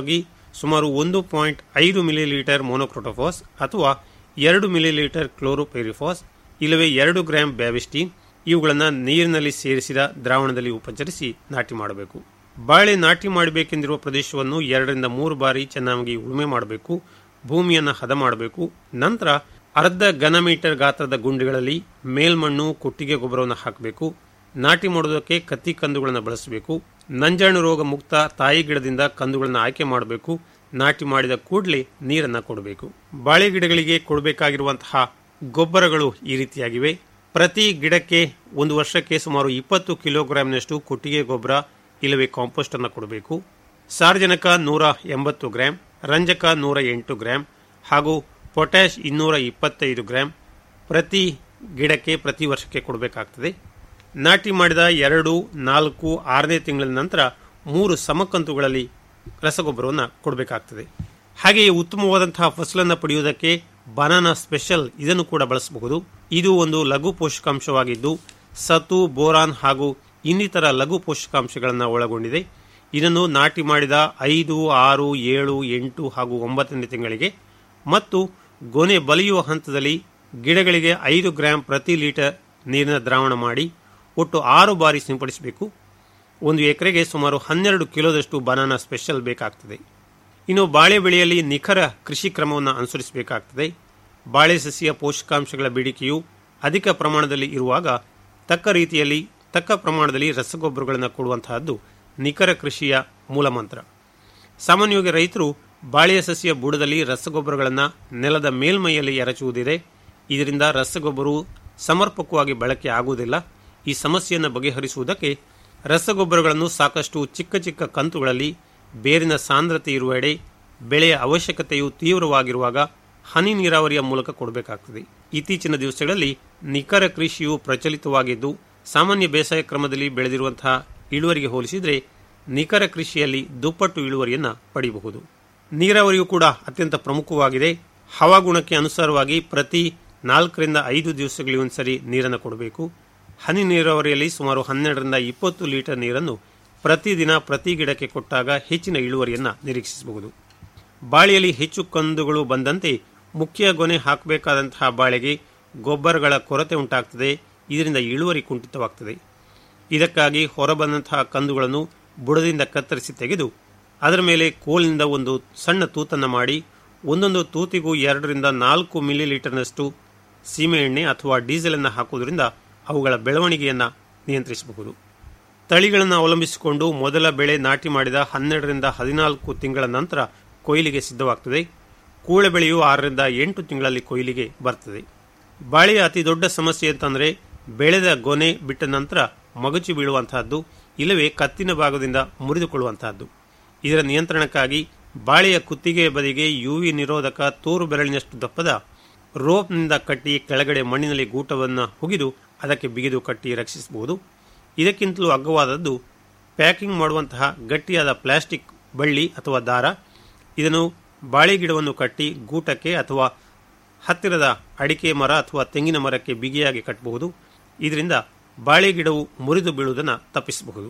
ಸುಮಾರು ಒಂದು ಪಾಯಿಂಟ್ ಐದು ಮಿಲಿಲೀಟರ್ ಮೋನೋಕ್ರೋಟೋಫಾಸ್ ಅಥವಾ ಎರಡು ಮಿಲಿಲೀಟರ್ ಕ್ಲೋರೋಪೆರಿಫಾಸ್ ಇಲ್ಲವೇ ಎರಡು ಗ್ರಾಂ ಬ್ಯಾವಿಸ್ಟಿನ್ ಇವುಗಳನ್ನು ನೀರಿನಲ್ಲಿ ಸೇರಿಸಿದ ದ್ರಾವಣದಲ್ಲಿ ಉಪಚರಿಸಿ ನಾಟಿ ಮಾಡಬೇಕು ಬಾಳೆ ನಾಟಿ ಮಾಡಬೇಕೆಂದಿರುವ ಪ್ರದೇಶವನ್ನು ಎರಡರಿಂದ ಮೂರು ಬಾರಿ ಚೆನ್ನಾಗಿ ಉಳುಮೆ ಮಾಡಬೇಕು ಭೂಮಿಯನ್ನು ಹದ ಮಾಡಬೇಕು ನಂತರ ಅರ್ಧ ಘನ ಮೀಟರ್ ಗಾತ್ರದ ಗುಂಡಿಗಳಲ್ಲಿ ಮೇಲ್ಮಣ್ಣು ಕೊಟ್ಟಿಗೆ ಗೊಬ್ಬರವನ್ನು ಹಾಕಬೇಕು ನಾಟಿ ಮಾಡೋದಕ್ಕೆ ಕತ್ತಿ ಕಂದುಗಳನ್ನು ಬಳಸಬೇಕು ನಂಜಾಣು ರೋಗ ಮುಕ್ತ ತಾಯಿ ಗಿಡದಿಂದ ಕಂದುಗಳನ್ನು ಆಯ್ಕೆ ಮಾಡಬೇಕು ನಾಟಿ ಮಾಡಿದ ಕೂಡಲೇ ನೀರನ್ನು ಕೊಡಬೇಕು ಬಾಳೆ ಗಿಡಗಳಿಗೆ ಕೊಡಬೇಕಾಗಿರುವಂತಹ ಗೊಬ್ಬರಗಳು ಈ ರೀತಿಯಾಗಿವೆ ಪ್ರತಿ ಗಿಡಕ್ಕೆ ಒಂದು ವರ್ಷಕ್ಕೆ ಸುಮಾರು ಇಪ್ಪತ್ತು ಕಿಲೋಗ್ರಾಂನಷ್ಟು ಕೊಟ್ಟಿಗೆ ಗೊಬ್ಬರ ಇಲ್ಲವೇ ಕಾಂಪೋಸ್ಟ್ ಅನ್ನು ಕೊಡಬೇಕು ಸಾರ್ವಜನಿಕ ನೂರ ಎಂಬತ್ತು ಗ್ರಾಂ ರಂಜಕ ನೂರ ಎಂಟು ಗ್ರಾಂ ಹಾಗೂ ಪೊಟ್ಯಾಶ್ ಇನ್ನೂರ ಇಪ್ಪತ್ತೈದು ಗ್ರಾಂ ಪ್ರತಿ ಗಿಡಕ್ಕೆ ಪ್ರತಿ ವರ್ಷಕ್ಕೆ ಕೊಡಬೇಕಾಗ್ತದೆ ನಾಟಿ ಮಾಡಿದ ಎರಡು ನಾಲ್ಕು ಆರನೇ ತಿಂಗಳ ನಂತರ ಮೂರು ಸಮಕಂತುಗಳಲ್ಲಿ ರಸಗೊಬ್ಬರವನ್ನು ಕೊಡಬೇಕಾಗ್ತದೆ ಹಾಗೆಯೇ ಉತ್ತಮವಾದಂತಹ ಫಸಲನ್ನು ಪಡೆಯುವುದಕ್ಕೆ ಬನಾನಾ ಸ್ಪೆಷಲ್ ಇದನ್ನು ಕೂಡ ಬಳಸಬಹುದು ಇದು ಒಂದು ಲಘು ಪೋಷಕಾಂಶವಾಗಿದ್ದು ಸತು ಬೋರಾನ್ ಹಾಗೂ ಇನ್ನಿತರ ಲಘು ಪೋಷಕಾಂಶಗಳನ್ನು ಒಳಗೊಂಡಿದೆ ಇದನ್ನು ನಾಟಿ ಮಾಡಿದ ಐದು ಆರು ಏಳು ಎಂಟು ಹಾಗೂ ಒಂಬತ್ತನೇ ತಿಂಗಳಿಗೆ ಮತ್ತು ಗೊನೆ ಬಲಿಯುವ ಹಂತದಲ್ಲಿ ಗಿಡಗಳಿಗೆ ಐದು ಗ್ರಾಂ ಪ್ರತಿ ಲೀಟರ್ ನೀರಿನ ದ್ರಾವಣ ಮಾಡಿ ಒಟ್ಟು ಆರು ಬಾರಿ ಸಿಂಪಡಿಸಬೇಕು ಒಂದು ಎಕರೆಗೆ ಸುಮಾರು ಹನ್ನೆರಡು ಕಿಲೋದಷ್ಟು ಬನಾನಾ ಸ್ಪೆಷಲ್ ಬೇಕಾಗ್ತದೆ ಇನ್ನು ಬಾಳೆ ಬೆಳೆಯಲ್ಲಿ ನಿಖರ ಕೃಷಿ ಕ್ರಮವನ್ನು ಅನುಸರಿಸಬೇಕಾಗ್ತದೆ ಬಾಳೆ ಸಸ್ಯ ಪೋಷಕಾಂಶಗಳ ಬೇಡಿಕೆಯು ಅಧಿಕ ಪ್ರಮಾಣದಲ್ಲಿ ಇರುವಾಗ ತಕ್ಕ ರೀತಿಯಲ್ಲಿ ತಕ್ಕ ಪ್ರಮಾಣದಲ್ಲಿ ರಸಗೊಬ್ಬರಗಳನ್ನು ಕೊಡುವಂತಹದ್ದು ನಿಖರ ಕೃಷಿಯ ಮೂಲಮಂತ್ರ ಸಾಮಾನ್ಯವಾಗಿ ರೈತರು ಬಾಳೆಯ ಸಸ್ಯ ಬುಡದಲ್ಲಿ ರಸಗೊಬ್ಬರಗಳನ್ನು ನೆಲದ ಮೇಲ್ಮೈಯಲ್ಲಿ ಎರಚುವುದಿದೆ ಇದರಿಂದ ರಸಗೊಬ್ಬರವು ಸಮರ್ಪಕವಾಗಿ ಬಳಕೆ ಆಗುವುದಿಲ್ಲ ಈ ಸಮಸ್ಯೆಯನ್ನು ಬಗೆಹರಿಸುವುದಕ್ಕೆ ರಸಗೊಬ್ಬರಗಳನ್ನು ಸಾಕಷ್ಟು ಚಿಕ್ಕ ಚಿಕ್ಕ ಕಂತುಗಳಲ್ಲಿ ಬೇರಿನ ಸಾಂದ್ರತೆ ಇರುವ ಎಡೆ ಬೆಳೆಯ ಅವಶ್ಯಕತೆಯು ತೀವ್ರವಾಗಿರುವಾಗ ಹನಿ ನೀರಾವರಿಯ ಮೂಲಕ ಕೊಡಬೇಕಾಗ್ತದೆ ಇತ್ತೀಚಿನ ದಿವಸಗಳಲ್ಲಿ ನಿಖರ ಕೃಷಿಯು ಪ್ರಚಲಿತವಾಗಿದ್ದು ಸಾಮಾನ್ಯ ಬೇಸಾಯ ಕ್ರಮದಲ್ಲಿ ಬೆಳೆದಿರುವಂತಹ ಇಳುವರಿಗೆ ಹೋಲಿಸಿದರೆ ನಿಖರ ಕೃಷಿಯಲ್ಲಿ ದುಪ್ಪಟ್ಟು ಇಳುವರಿಯನ್ನು ಪಡೆಯಬಹುದು ನೀರಾವರಿಯು ಕೂಡ ಅತ್ಯಂತ ಪ್ರಮುಖವಾಗಿದೆ ಹವಾಗುಣಕ್ಕೆ ಅನುಸಾರವಾಗಿ ಪ್ರತಿ ನಾಲ್ಕರಿಂದ ಐದು ದಿವಸಗಳಿಗೆ ಒಂದ್ಸರಿ ನೀರನ್ನು ಕೊಡಬೇಕು ಹನಿ ನೀರಾವರಿಯಲ್ಲಿ ಸುಮಾರು ಹನ್ನೆರಡರಿಂದ ಇಪ್ಪತ್ತು ಲೀಟರ್ ನೀರನ್ನು ಪ್ರತಿದಿನ ಪ್ರತಿ ಗಿಡಕ್ಕೆ ಕೊಟ್ಟಾಗ ಹೆಚ್ಚಿನ ಇಳುವರಿಯನ್ನು ನಿರೀಕ್ಷಿಸಬಹುದು ಬಾಳೆಯಲ್ಲಿ ಹೆಚ್ಚು ಕಂದುಗಳು ಬಂದಂತೆ ಮುಖ್ಯ ಗೊನೆ ಹಾಕಬೇಕಾದಂತಹ ಬಾಳೆಗೆ ಗೊಬ್ಬರಗಳ ಕೊರತೆ ಉಂಟಾಗ್ತದೆ ಇದರಿಂದ ಇಳುವರಿ ಕುಂಠಿತವಾಗ್ತದೆ ಇದಕ್ಕಾಗಿ ಹೊರಬಂದಂತಹ ಕಂದುಗಳನ್ನು ಬುಡದಿಂದ ಕತ್ತರಿಸಿ ತೆಗೆದು ಅದರ ಮೇಲೆ ಕೋಲಿನಿಂದ ಒಂದು ಸಣ್ಣ ತೂತನ್ನು ಮಾಡಿ ಒಂದೊಂದು ತೂತಿಗೂ ಎರಡರಿಂದ ನಾಲ್ಕು ಮಿಲಿ ಲೀಟರ್ನಷ್ಟು ಸೀಮೆ ಎಣ್ಣೆ ಅಥವಾ ಡೀಸೆಲ್ ಅನ್ನು ಹಾಕುವುದರಿಂದ ಅವುಗಳ ಬೆಳವಣಿಗೆಯನ್ನು ನಿಯಂತ್ರಿಸಬಹುದು ತಳಿಗಳನ್ನು ಅವಲಂಬಿಸಿಕೊಂಡು ಮೊದಲ ಬೆಳೆ ನಾಟಿ ಮಾಡಿದ ಹನ್ನೆರಡರಿಂದ ಹದಿನಾಲ್ಕು ತಿಂಗಳ ನಂತರ ಕೊಯ್ಲಿಗೆ ಸಿದ್ಧವಾಗ್ತದೆ ಕೂಳೆ ಬೆಳೆಯು ಆರರಿಂದ ಎಂಟು ತಿಂಗಳಲ್ಲಿ ಕೊಯ್ಲಿಗೆ ಬರ್ತದೆ ಬಾಳೆಯ ಅತಿ ದೊಡ್ಡ ಸಮಸ್ಯೆ ಅಂತಂದರೆ ಬೆಳೆದ ಗೊನೆ ಬಿಟ್ಟ ನಂತರ ಮಗಚಿ ಬೀಳುವಂತಹದ್ದು ಇಲ್ಲವೇ ಕತ್ತಿನ ಭಾಗದಿಂದ ಮುರಿದುಕೊಳ್ಳುವಂತಹದ್ದು ಇದರ ನಿಯಂತ್ರಣಕ್ಕಾಗಿ ಬಾಳೆಯ ಕುತ್ತಿಗೆಯ ಬದಿಗೆ ಯುವಿ ನಿರೋಧಕ ತೋರು ಬೆರಳಿನಷ್ಟು ದಪ್ಪದ ರೋಪ್ನಿಂದ ಕಟ್ಟಿ ಕೆಳಗಡೆ ಮಣ್ಣಿನಲ್ಲಿ ಗೂಟವನ್ನು ಹುಗಿದು ಅದಕ್ಕೆ ಬಿಗಿದು ಕಟ್ಟಿ ರಕ್ಷಿಸಬಹುದು ಇದಕ್ಕಿಂತಲೂ ಅಗ್ಗವಾದದ್ದು ಪ್ಯಾಕಿಂಗ್ ಮಾಡುವಂತಹ ಗಟ್ಟಿಯಾದ ಪ್ಲಾಸ್ಟಿಕ್ ಬಳ್ಳಿ ಅಥವಾ ದಾರ ಇದನ್ನು ಬಾಳೆ ಗಿಡವನ್ನು ಕಟ್ಟಿ ಗೂಟಕ್ಕೆ ಅಥವಾ ಹತ್ತಿರದ ಅಡಿಕೆ ಮರ ಅಥವಾ ತೆಂಗಿನ ಮರಕ್ಕೆ ಬಿಗಿಯಾಗಿ ಕಟ್ಟಬಹುದು ಇದರಿಂದ ಬಾಳೆ ಗಿಡವು ಮುರಿದು ಬೀಳುವುದನ್ನು ತಪ್ಪಿಸಬಹುದು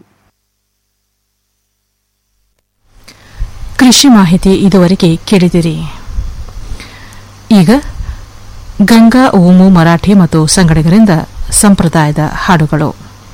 ಕೃಷಿ ಮಾಹಿತಿ ಇದುವರೆಗೆ ಕೇಳಿದಿರಿ ಈಗ ಗಂಗಾ ಓಮು ಮರಾಠಿ ಮತ್ತು ಸಂಗಡಿಗರಿಂದ ಸಂಪ್ರದಾಯದ ಹಾಡುಗಳು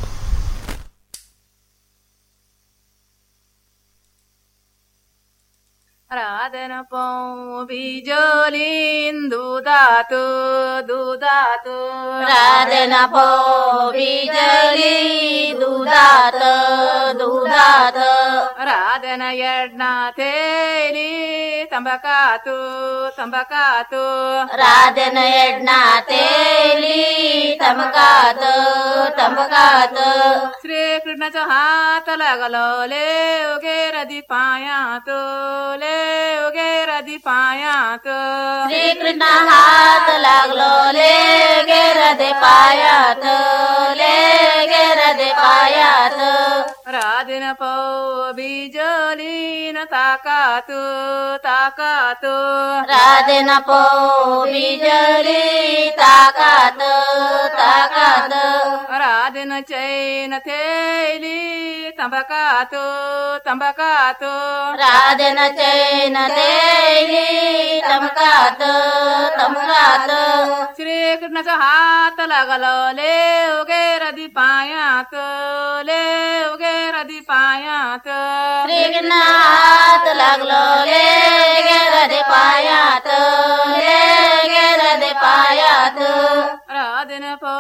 ರಾಧನ ಪೌ ಬೀಜೋಲಿನ್ ದೂದಾತು ದೂದಾತು ರಾಧನ ಪೋ ಬೀಜಲಿ ದುದಾತ ದುದಾತ ರಾಧನ ಎಡ್ನ ತೇಲಿ ತಂಬಕಾತು ತಂಬಕಾತು ರಾಧನ ಎಡ್ನ ತೇಲಿ ತಮಕಾತ तंबकात श्रीकृष्णाचा हात लागलो ले उगे रदी पायात ले उगे रदी पायात श्रीकृष्ण हात लागलो ले गेर दे पायात ले गेर दे पायात राधीन पौ बीजलीन ತಾಕಾತು ತಾಕಾತು ರಾಧನ ಪೋ ಬಿಜಲಿ ತಾಕಾತ ತಾಕಾತ ರಾಧನ ಚೈನ ತೇಲಿ ತಂಬಕಾತು ತಂಬಕಾತು ರಾಧನ ಚೈನ ತೇಲಿ तमकात तमकात श्रीकृष्णाचा हात लागलो ले उगे रदी पायात ले उगे रदी पायात श्रीकृष्णात लागलो ले गेरदे पायात ले गेरदे पायात राधन पो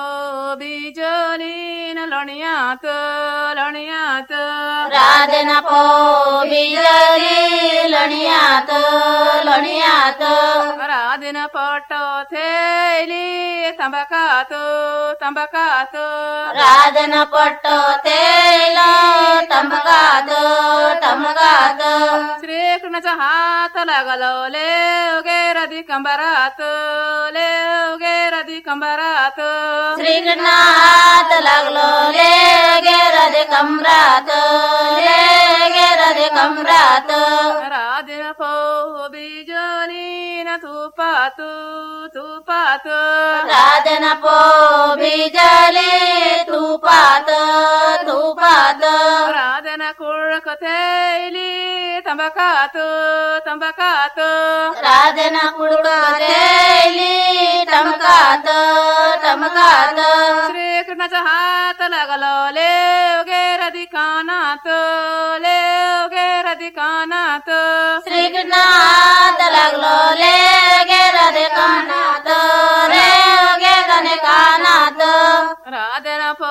बीजोलीन लोणयात लोणयात राधन पो बिजली लणियात लणियात राधन पटो थेली तंबकात तंबकात राधन पट्टो तेल तंबकात तंबकात श्रीकृष्णाचा हात लागलो ले उगे रदी कंबरात ले उगे रदी कंबरात श्रीकृष्णात लागलो ले गेरदे कमरात ले गेरदे कमरात राधन पो बीजोलीन तुपात तुपात राधन पो बिजली तुपात तुपात राधन कुळक थैली तंबकात तंबकात राधन कुडक तेली टमकात टमकात श्रीकृष्णाचा हात लागलो ले उगे रदी कानात ले उगे रदी कानात श्रीकृष्णात लागलो ले गेरदे कानात रे गेरदे कानात राधन पो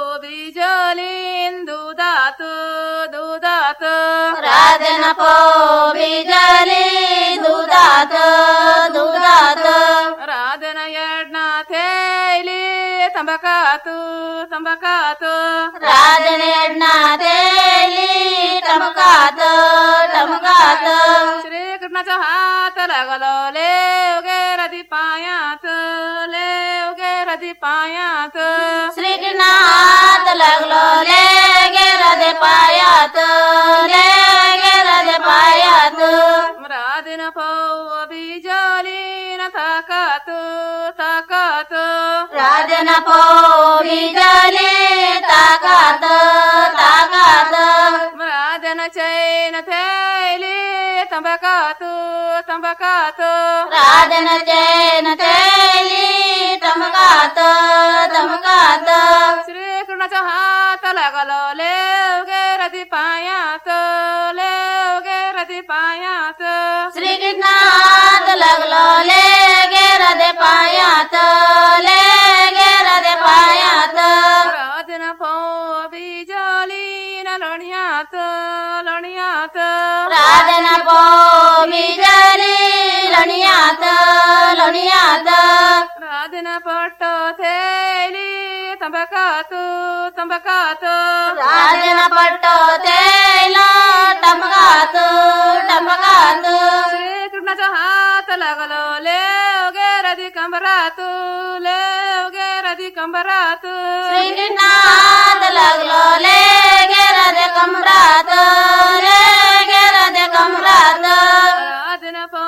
बीजोलीन दुधात दुधात राधन पो बिजली दुधात दुधात राधन यज्ञा थैली तंबकात तंबकात राधने अण्णा तेली टमकात टमकात श्रीकृष्णाचा हात लागलो ले उगे रदी पायात ले उगे रदी पायात श्रीकृष्णात लागलो ले गेरदे पायात ले गेरदे पायात राधन पो बीजोलीन ताकात ताकात राजन पो बिजली ताकात ताकात राधन चैन थैली तंबकात तंबकात राजन जैन तेली टमकात टमकात श्रीकृष्णाचा हात लागलो ले उगे रदी पायात ले उगे रदी पायात श्रीकृष्णात लागलो ले गेरदे पायात ले गेरदे पायात राधन पो बीजोलीन लोणयात लोणयात राजन पो बिजली लणियात लणियात राधन पट्टो थैली तंबकात तंबकात राजन पट्टो तेल टमकात टमकात श्रीकृष्णाचा हात लागलो ले उगे रदी कंबरात ले उगे रदी कंबरात श्रीकृष्णात लागलो ले गेरदे कमरात ले गेरदे कमरात राधन पो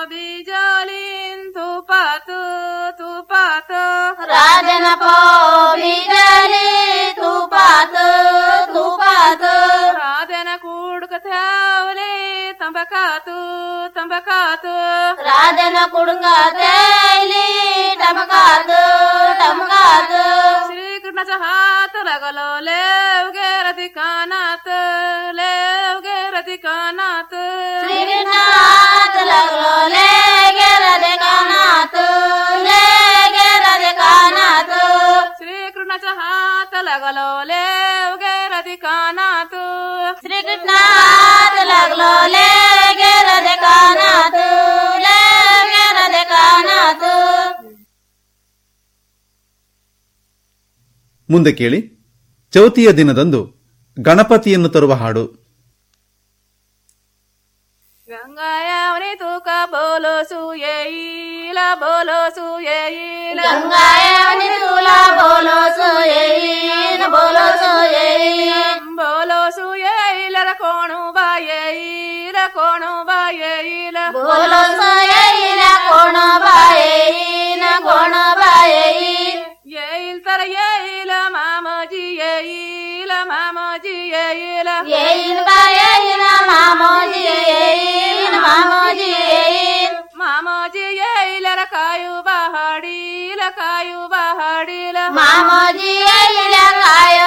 बीजोलीन तुपात तुपात राजन पो बिजली तुपात तुपात राधन कुडक थ्यावले तंबकात तंबकात राजन कुडका तेली टमकात टमकात श्रीकृष्णाचा हात लागलो ले उगे रदी कानात ले उगे रदी कानात श्रीकृष्णात लागलो ले गेरदे कानात ले गेरदे कानात श्रीकृष्णाचा हात लागलो ले उगे रदी कानात श्रीकृष्णात लागलो ले गेरदे कानात ले गेरदे कानात ಮುಂದೆ ಕೇಳಿ ಚೌತಿಯ ದಿನದಂದು ಗಣಪತಿಯನ್ನು ತರುವ ಹಾಡು ಗಂಗಾಯವನಿ ತೂಕ ಬೋಲೋ ಸುಯೈಲ ಬೋಲೋ ಸುಯೈಲ ಗಂಗಾಯವನಿ ತುಲ ಬೋಲೋ ಸೋಯೈನ ಬೋಲೋ ಸೋಯೈ ಬೋಲೋ ಸುಯೈಲರ ಕೋಣು ಬಾಯೈಲ ಕೋಣು ಬಾಯೇಲ ಬೋಲೋ ಸೊಯೈಲ ಕೋಣ ಬಾಯೇನ ಕೋಣ ಬಾಯೇಯಿ ಏಯಿಲ್ ತರ ಏಯಿಲ ಮಾಮಜಿ ಏಯಿಲ ಮಾಮಜಿ ಏಯಿಲ ಏಯಿನ್ ಬಾಯೇನ ಮಾಮೋಜಿ ಏಯಿನ್ ಮಾಮೋಜಿ ಏಯಿನ್ ಮಾಮಜಿ ಏಯಿಲರ ಕಾಯು ಬಹಾಡಿಲ ಕಾಯು ಬಹಾಡಿಲ ಮಾಮೋಜಿ ಏಯಿಲ ಕಾಯ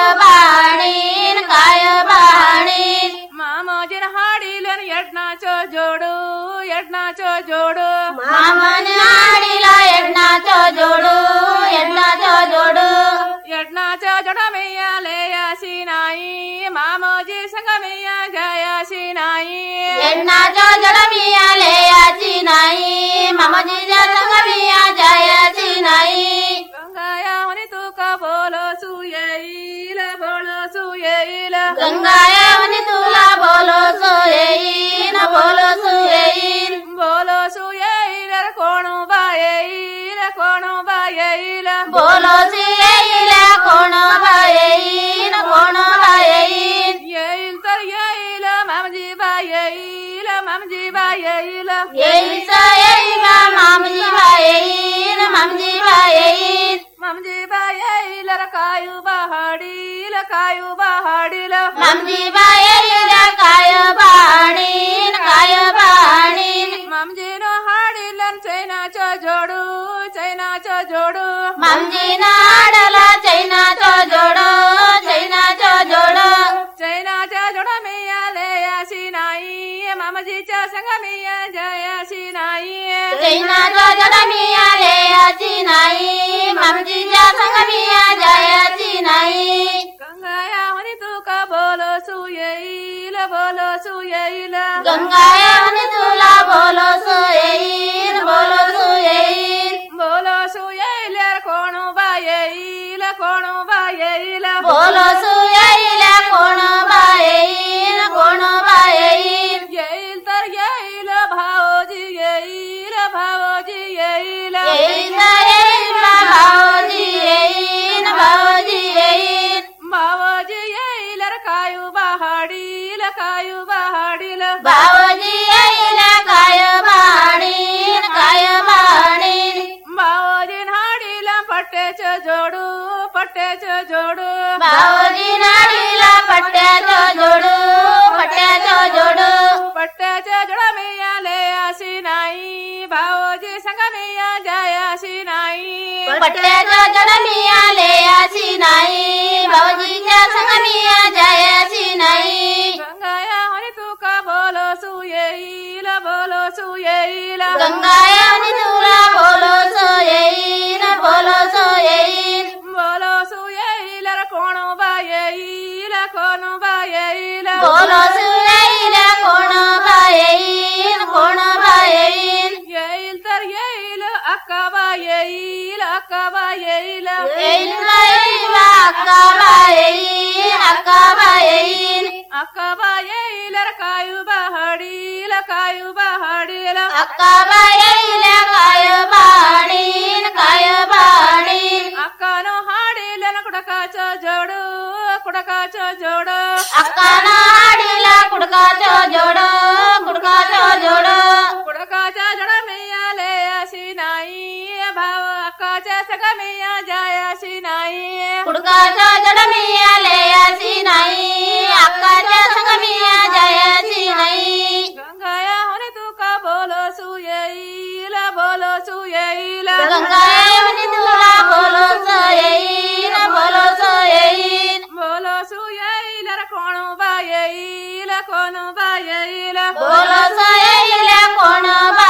ಬಾಣೀನ್ ಕಾಯ ಬಾಣೀನ್ ಮಾಮಜಿನ ಹಾಡಿಲನ್ ಎಡ್ನಾಚೋ ಜೋಡು ಎಡ್ನಾಚೋ ಜೋಡು ಮಾಮನ ಹಾಡಿಲ ಎಡ್ನಾಚೋ ಜೋಡು ಎಡ್ನಾಚೋ ಜೋಡು ಎಡ್ನಾಚೋ ಜೋಡ ಮೇಯ ಲೇಯ ಸಿನಾಯಿ ಮಾಮಜಿ ಸಂಗ ಮೇಯ ಜಯ ಸಿನಾಯಿ ಎಡ್ನಾಚೋ ಜಡಮಿಯ ಲೇಯಾಚಿ ನಾಯಿ ಮಮಜಿ ಜಂಗಮಿಯ ಜಯಚಿ ನಾಯಿ ಗಂಗಾಯ ಹೊನಿ ತೂಕ ಬೋಲೋ ಸುಯೈಲ ಬೋಲೋ ಸುಯೈಲ ಗಂಗಾಯ ವನಿ ತುಲ ಬೋಲೋ ಸೋಯೈನ ಬೋಲೋ ಸೋಯೈನ್ ಬೋಲೋ ಸುಯೈಲರ ಕೋಣು ಬಾಯೈಲ ಕೋಣು ಬಾಯೈಲ ಬೋಲೋ ಸಿಯೈಲ ಕೋಣ ಬಾಯೈನ ಕೋಣ ಬಾಯೈನ್ ಏಯಿಲ್ ತರ್ ಏಯಿಲ ಮಾಮಜಿ ಬಾಯೈಲ ಮಾಮಜಿ ಬಾಯೈಲ ಏಯ್ ಸಯೈನ ಮಾಮಜಿ ಬಾಯೈನ ಮಾಮಜಿ ಬಾಯೈನ್ ಮಾಮಜಿ ಬಾಯೈಲರ ಕಾಯು ಬಹಾಡಿಲ ಕಾಯು ಬಹಾಡಿಲ ಮಾಮಜಿ ಬಾಯೈನ ಕಾಯ ಬಾಣೀನ್ ಕಾಯ ಬಾಣೀನ್ ಮಾಮಜಿನ ಹಾಡಿಲನ್ ಚೈನಾಚೋ ಜೋಡು ಚೈನಾಚೋ ಜೋಡು ಮಮ್ಜಿನ ಆಡಲ ಚೈನಾ ಚೋ ಜೋಡೋ ಚೈನಾ ಚೋ ಜೋಡೋ ಚೈನಾಚೋ ಜೋಡ ಮೇಯ ಲೇಯ ಸಿನಾಯಿ ಮಾಮಜಿ ಚ ಸಂಗ ಮೇಯ ಜಯ ಸಿನಾಯಿ ಚೈನಾ ಚೋ ಜಡ ಮಿಯ ಲೇಯ ಚಿನಾಯಿ ಮಮ್ಜಿ ಜಾ ಸಂಗ ಮಿಯ ಜಯ ಚಿನಾಯಿ ಗಂಗಾಯ ಹೊನಿ ತೂಕ ಬೋಲೋ ಸುಯೈಲ ಬೋಲೋ ಸುಯೈಲ ಗಂಗಾಯ ವನಿ ತುಲ ಬೋಲೋ ಸೋಯೈನ್ ಬೋಲೋ ಸೋಯೈನ್ ಬೋಲೋ ಸುಯೈಲರ ಕೋಣು ಬಾಯೈಲ ಕೋಣು ಬಾಯೈಲ ಬೋಲೋ ಸೋಯೈಲ ಕೋಣ ಬಾಯೈನ್ ಕೋಣ ಬಾಯೈನ್ ಏಯಿಲ್ ತರ್ ಏಯಿಲ ಭಾವೋಜಿ ಏಯಿಲ ಭಾವೋಜಿ ಏಯಿಲ ಏಯ್ನ ಏಯ್ನ ಬಾವಜಿ ಏಯ್ನ ಬಾವಜಿ ಏಯ್ನ್ ಭಾವೋಜಿ ಏಯಿಲರ ಕಾಯು ಬಹಾಡಿಲ ಕಾಯು ಬಹಾಡಿಲ ಬಾವಜಿ ಏಯ್ನ ಕಾಯ ಬಾಣೀನ್ ಕಾಯ ಬಾಣೀನ್ ಭಾವೋಜಿನ ಹಾಡಿಲ ಪಟ್ಟೆ ಚ ಜೋಡು ಪಟ್ಟೆ ಚ ಜೋಡು ಬಾವಜಿ ನಾಡಿಲ ಪಟ್ಟ್ಯ ಚೋ ಜೋಡು ಪಟ್ಟ್ಯ ಚೋ ಜೋಡು ಪಟ್ಟೆ ಚ ಜೋಡ ಮೇಯ ಲೇಯ ಸಿನಾಯಿ ಭಾವೋಜಿ ಸಂಗ ಮೇಯ ಜಯ ಸಿನಾಯಿ ಪಟ್ಟ್ಯ ಚೋ ಜಡ ಮಿಯ ಲೇಯ ಸಿನಾಯಿ ಬಾವಜಿ ಚ ಸಂಗ ಮಿಯ ಜಯ ಸಿನಾಯಿ ಗಂಗಾಯ ಹೊನಿ ತೂಕ ಬೋಲೋ ಸುಯೈಲ ಬೋಲೋ ಸುಯೈಲ ಗಂಗಾಯ ನಿತುಲ ಬೋಲೋ ಸೋಯೈನ ಬೋಲೋ ಸೋಯೈನ್ ಬೋಲೋ ಸುಯೈಲರ ಕೋಣು ಬಾಯೈಲ ಕೋಣು ಬಾಯೈಲ ಬೋಲೋ ಸುಯೈಲ ಕೋಣ ಬಾಯೈನ್ ಕೋಣ ಬಾಯೈನ್ ಏಯಿಲ್ ತರ್ ಏಯಿಲ ಅಕ್ಕ ಬಾಯೈಲ ಅಕ್ಕ ಬಾಯೈಲ ಏಯ್ನ ಏಯ್ನ ಅಕ್ಕ ಬಾಯೈನ್ ಅಕ್ಕ ಬಾಯೈನ್ ಅಕ್ಕ ಬಾಯೈಲರ ಕಾಯು ಬಹಾಡಿಲ ಕಾಯು ಬಹಾಡಿಲ ಅಕ್ಕ ಬಾಯೈಲ ಕಾಯ ಬಾಣೀನ್ ಕಾಯ ಬಾಣೀನ್ ಅಕ್ಕನು ಹಾಡಿಲನ ಕುಡಕಾಚ ಜೋಡು ಕುಡಕಾಚ ಜೋಡು ಅಕ್ಕನ ಹಾಡಿಲ ಕುಡ್ಕ ಚೋ ಜೋಡೋ ಕುಡ್ಕ ಚೋ ಜೋಡೋ ಕುಡಕಾಚ ಜಡ ಮೇಯ ಲೇಯ ಸಿನಾಯಿ ಭಾವ ಅಕ್ಕಾಚ ಸಗ ಮೇಯ ಜಯ ಸಿನಾಯಿ ಕುಡ್ಕ ಚೋ ಜಡ ಮಿಯ ಲೇಯ ಸಿನಾಯಿ ಅಕ್ಕ ಚ ಸಂಗ ಮಿಯ ಜಯ ಸಿನಾಯಿ ಗಂಗಾಯ ಹೊನೆ ತೂಕ ಬೋಲೋ ಸುಯೈಲ ಬೋಲೋ ಸುಯೈಲ ಗಂಗಾಯ ವನಿ ತುಲ ಬೋಲೋ ಸೋಯೈನ ಬೋಲೋ ಸೋಯೈನ್ ಬೋಲೋ ಸುಯೈಲರ ಕೋಣು ಬಾಯೈಲ ಕೋಣು ಬಾಯೈಲ ಬೋಲೋ ಸೋಯೈಲ ಕೋಣ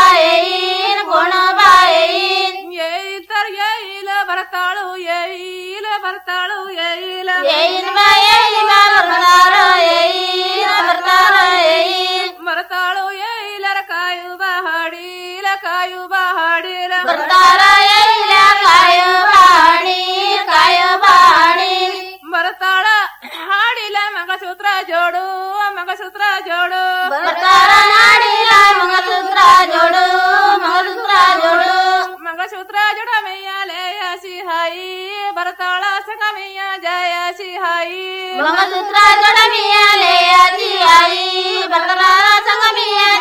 ಬಾಯೈನ್ ಕೋಣ ಬಾಯೈನ್ ಏಯಿತರ್ ಏಯಿಲ ಬರ್ತಾಳು ಏಯಿಲ ಬರ್ತಾಳು ಏಯಿಲ ಏನ್ ಬಾಯೈನ ಬರ್ತಾರೋ ಏನ್ ಬರ್ತಾರೋ ಏನ್ ಬರ್ತಾಳು ಏಯಿಲರ ಕಾಯು ಬಹಾಡಿಲ ಕಾಯು ಬಹಾಡಿಲ ಬರ್ತಾರ ಏಲ ಕಾಯ ಬಾಣಿ ಕಾಯ ಬಾಣಿ ಬರ್ತಾಳ ಹಾಡಿಲ ಮಂಗಸೂತ್ರ ಜೋಡು ಮಂಗಸೂತ್ರ ಜೋಡು ಬರ್ತಾರ ನಾಡಿಲ ಮಂಗಸೂತ್ರ ಜೋಡು ಮಂಗಸೂತ್ರ ಜೋಡು ಮಂಗಸೂತ್ರ ಜೋಡ ಮೇಯ ಲೇಯ ಸಿಹಾಯಿ ಬರ್ತಾಳ ಸಂಗ ಮೇಯ ಜಯ ಸಿಹಾಯಿ ಮಂಗಸೂತ್ರ ಜೋಡ ಮಿಯ ಲೇಯ ಚಿಯಾಯಿ ಬರ್ತಾರ ಸಂಗ ಮಿಯ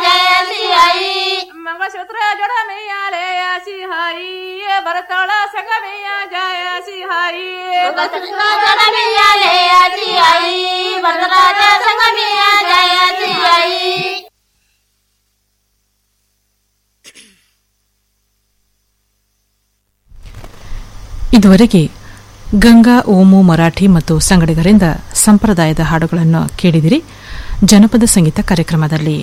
ಬರತಾಳ ಸಂಗಮಿಯ ಜಯ ಸಿಹಾಯಿ ಸಂಗಮಿಯ ಜಯ ಸಿಹಾಯಿ ವರದರಾಜ ಸಂಗಮಿಯ ಜಯ ಸಿಹಾಯಿ ಇದುವರೆಗೆ ಗಂಗಾ ಓಮು ಮರಾಠಿ ಮತ್ತು ಸಂಗಡಿಗರಿಂದ ಸಂಪ್ರದಾಯದ ಹಾಡುಗಳನ್ನು ಕೇಳಿದಿರಿ ಜನಪದ ಸಂಗೀತ ಕಾರ್ಯಕ್ರಮದಲ್ಲಿ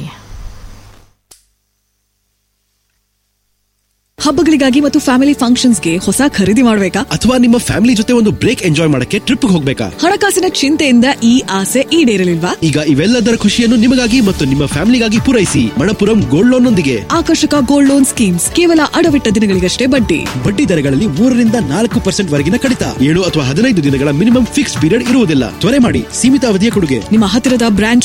ಹಬ್ಬಗಳಿಗಾಗಿ ಮತ್ತು ಫ್ಯಾಮಿಲಿ ಫಂಕ್ಷನ್ಸ್ಗೆ ಹೊಸ ಖರೀದಿ ಮಾಡಬೇಕಾ ಅಥವಾ ನಿಮ್ಮ ಫ್ಯಾಮಿಲಿ ಜೊತೆ ಒಂದು ಬ್ರೇಕ್ ಎಂಜಾಯ್ ಮಾಡಕ್ಕೆ ಟ್ರಿಪ್ ಹೋಗ್ಬೇಕಾ ಹಣಕಾಸಿನ ಚಿಂತೆಯಿಂದ ಈ ಆಸೆ ಈಡೇರಲಿಲ್ವಾ ಈಗ ಇವೆಲ್ಲದರ ಖುಷಿಯನ್ನು ನಿಮಗಾಗಿ ಮತ್ತು ನಿಮ್ಮ ಫ್ಯಾಮಿಲಿಗಾಗಿ ಪೂರೈಸಿ ಮಣಪುರಂ ಗೋಲ್ಡ್ ಲೋನ್ ನೊಂದಿಗೆ ಆಕರ್ಷಕ ಗೋಲ್ಡ್ ಲೋನ್ ಸ್ಕೀಮ್ಸ್ ಕೇವಲ ಅಡವಿಟ್ಟ ದಿನಗಳಿಗಷ್ಟೇ ಬಡ್ಡಿ ಬಡ್ಡಿ ದರಗಳಲ್ಲಿ ಮೂರರಿಂದ ನಾಲ್ಕು ಪರ್ಸೆಂಟ್ ವರೆಗಿನ ಕಡಿತ ಏಳು ಅಥವಾ ಹದಿನೈದು ದಿನಗಳ ಮಿನಿಮಮ್ ಫಿಕ್ಸ್ ಪೀರಿಯಡ್ ಇರುವುದಿಲ್ಲ ತ್ವರೆ ಮಾಡಿ ಸೀಮಿತ ಅವಧಿಯ ಕೊಡುಗೆ ನಿಮ್ಮ ಹತ್ತಿರದ ಬ್ರಾಂಚ್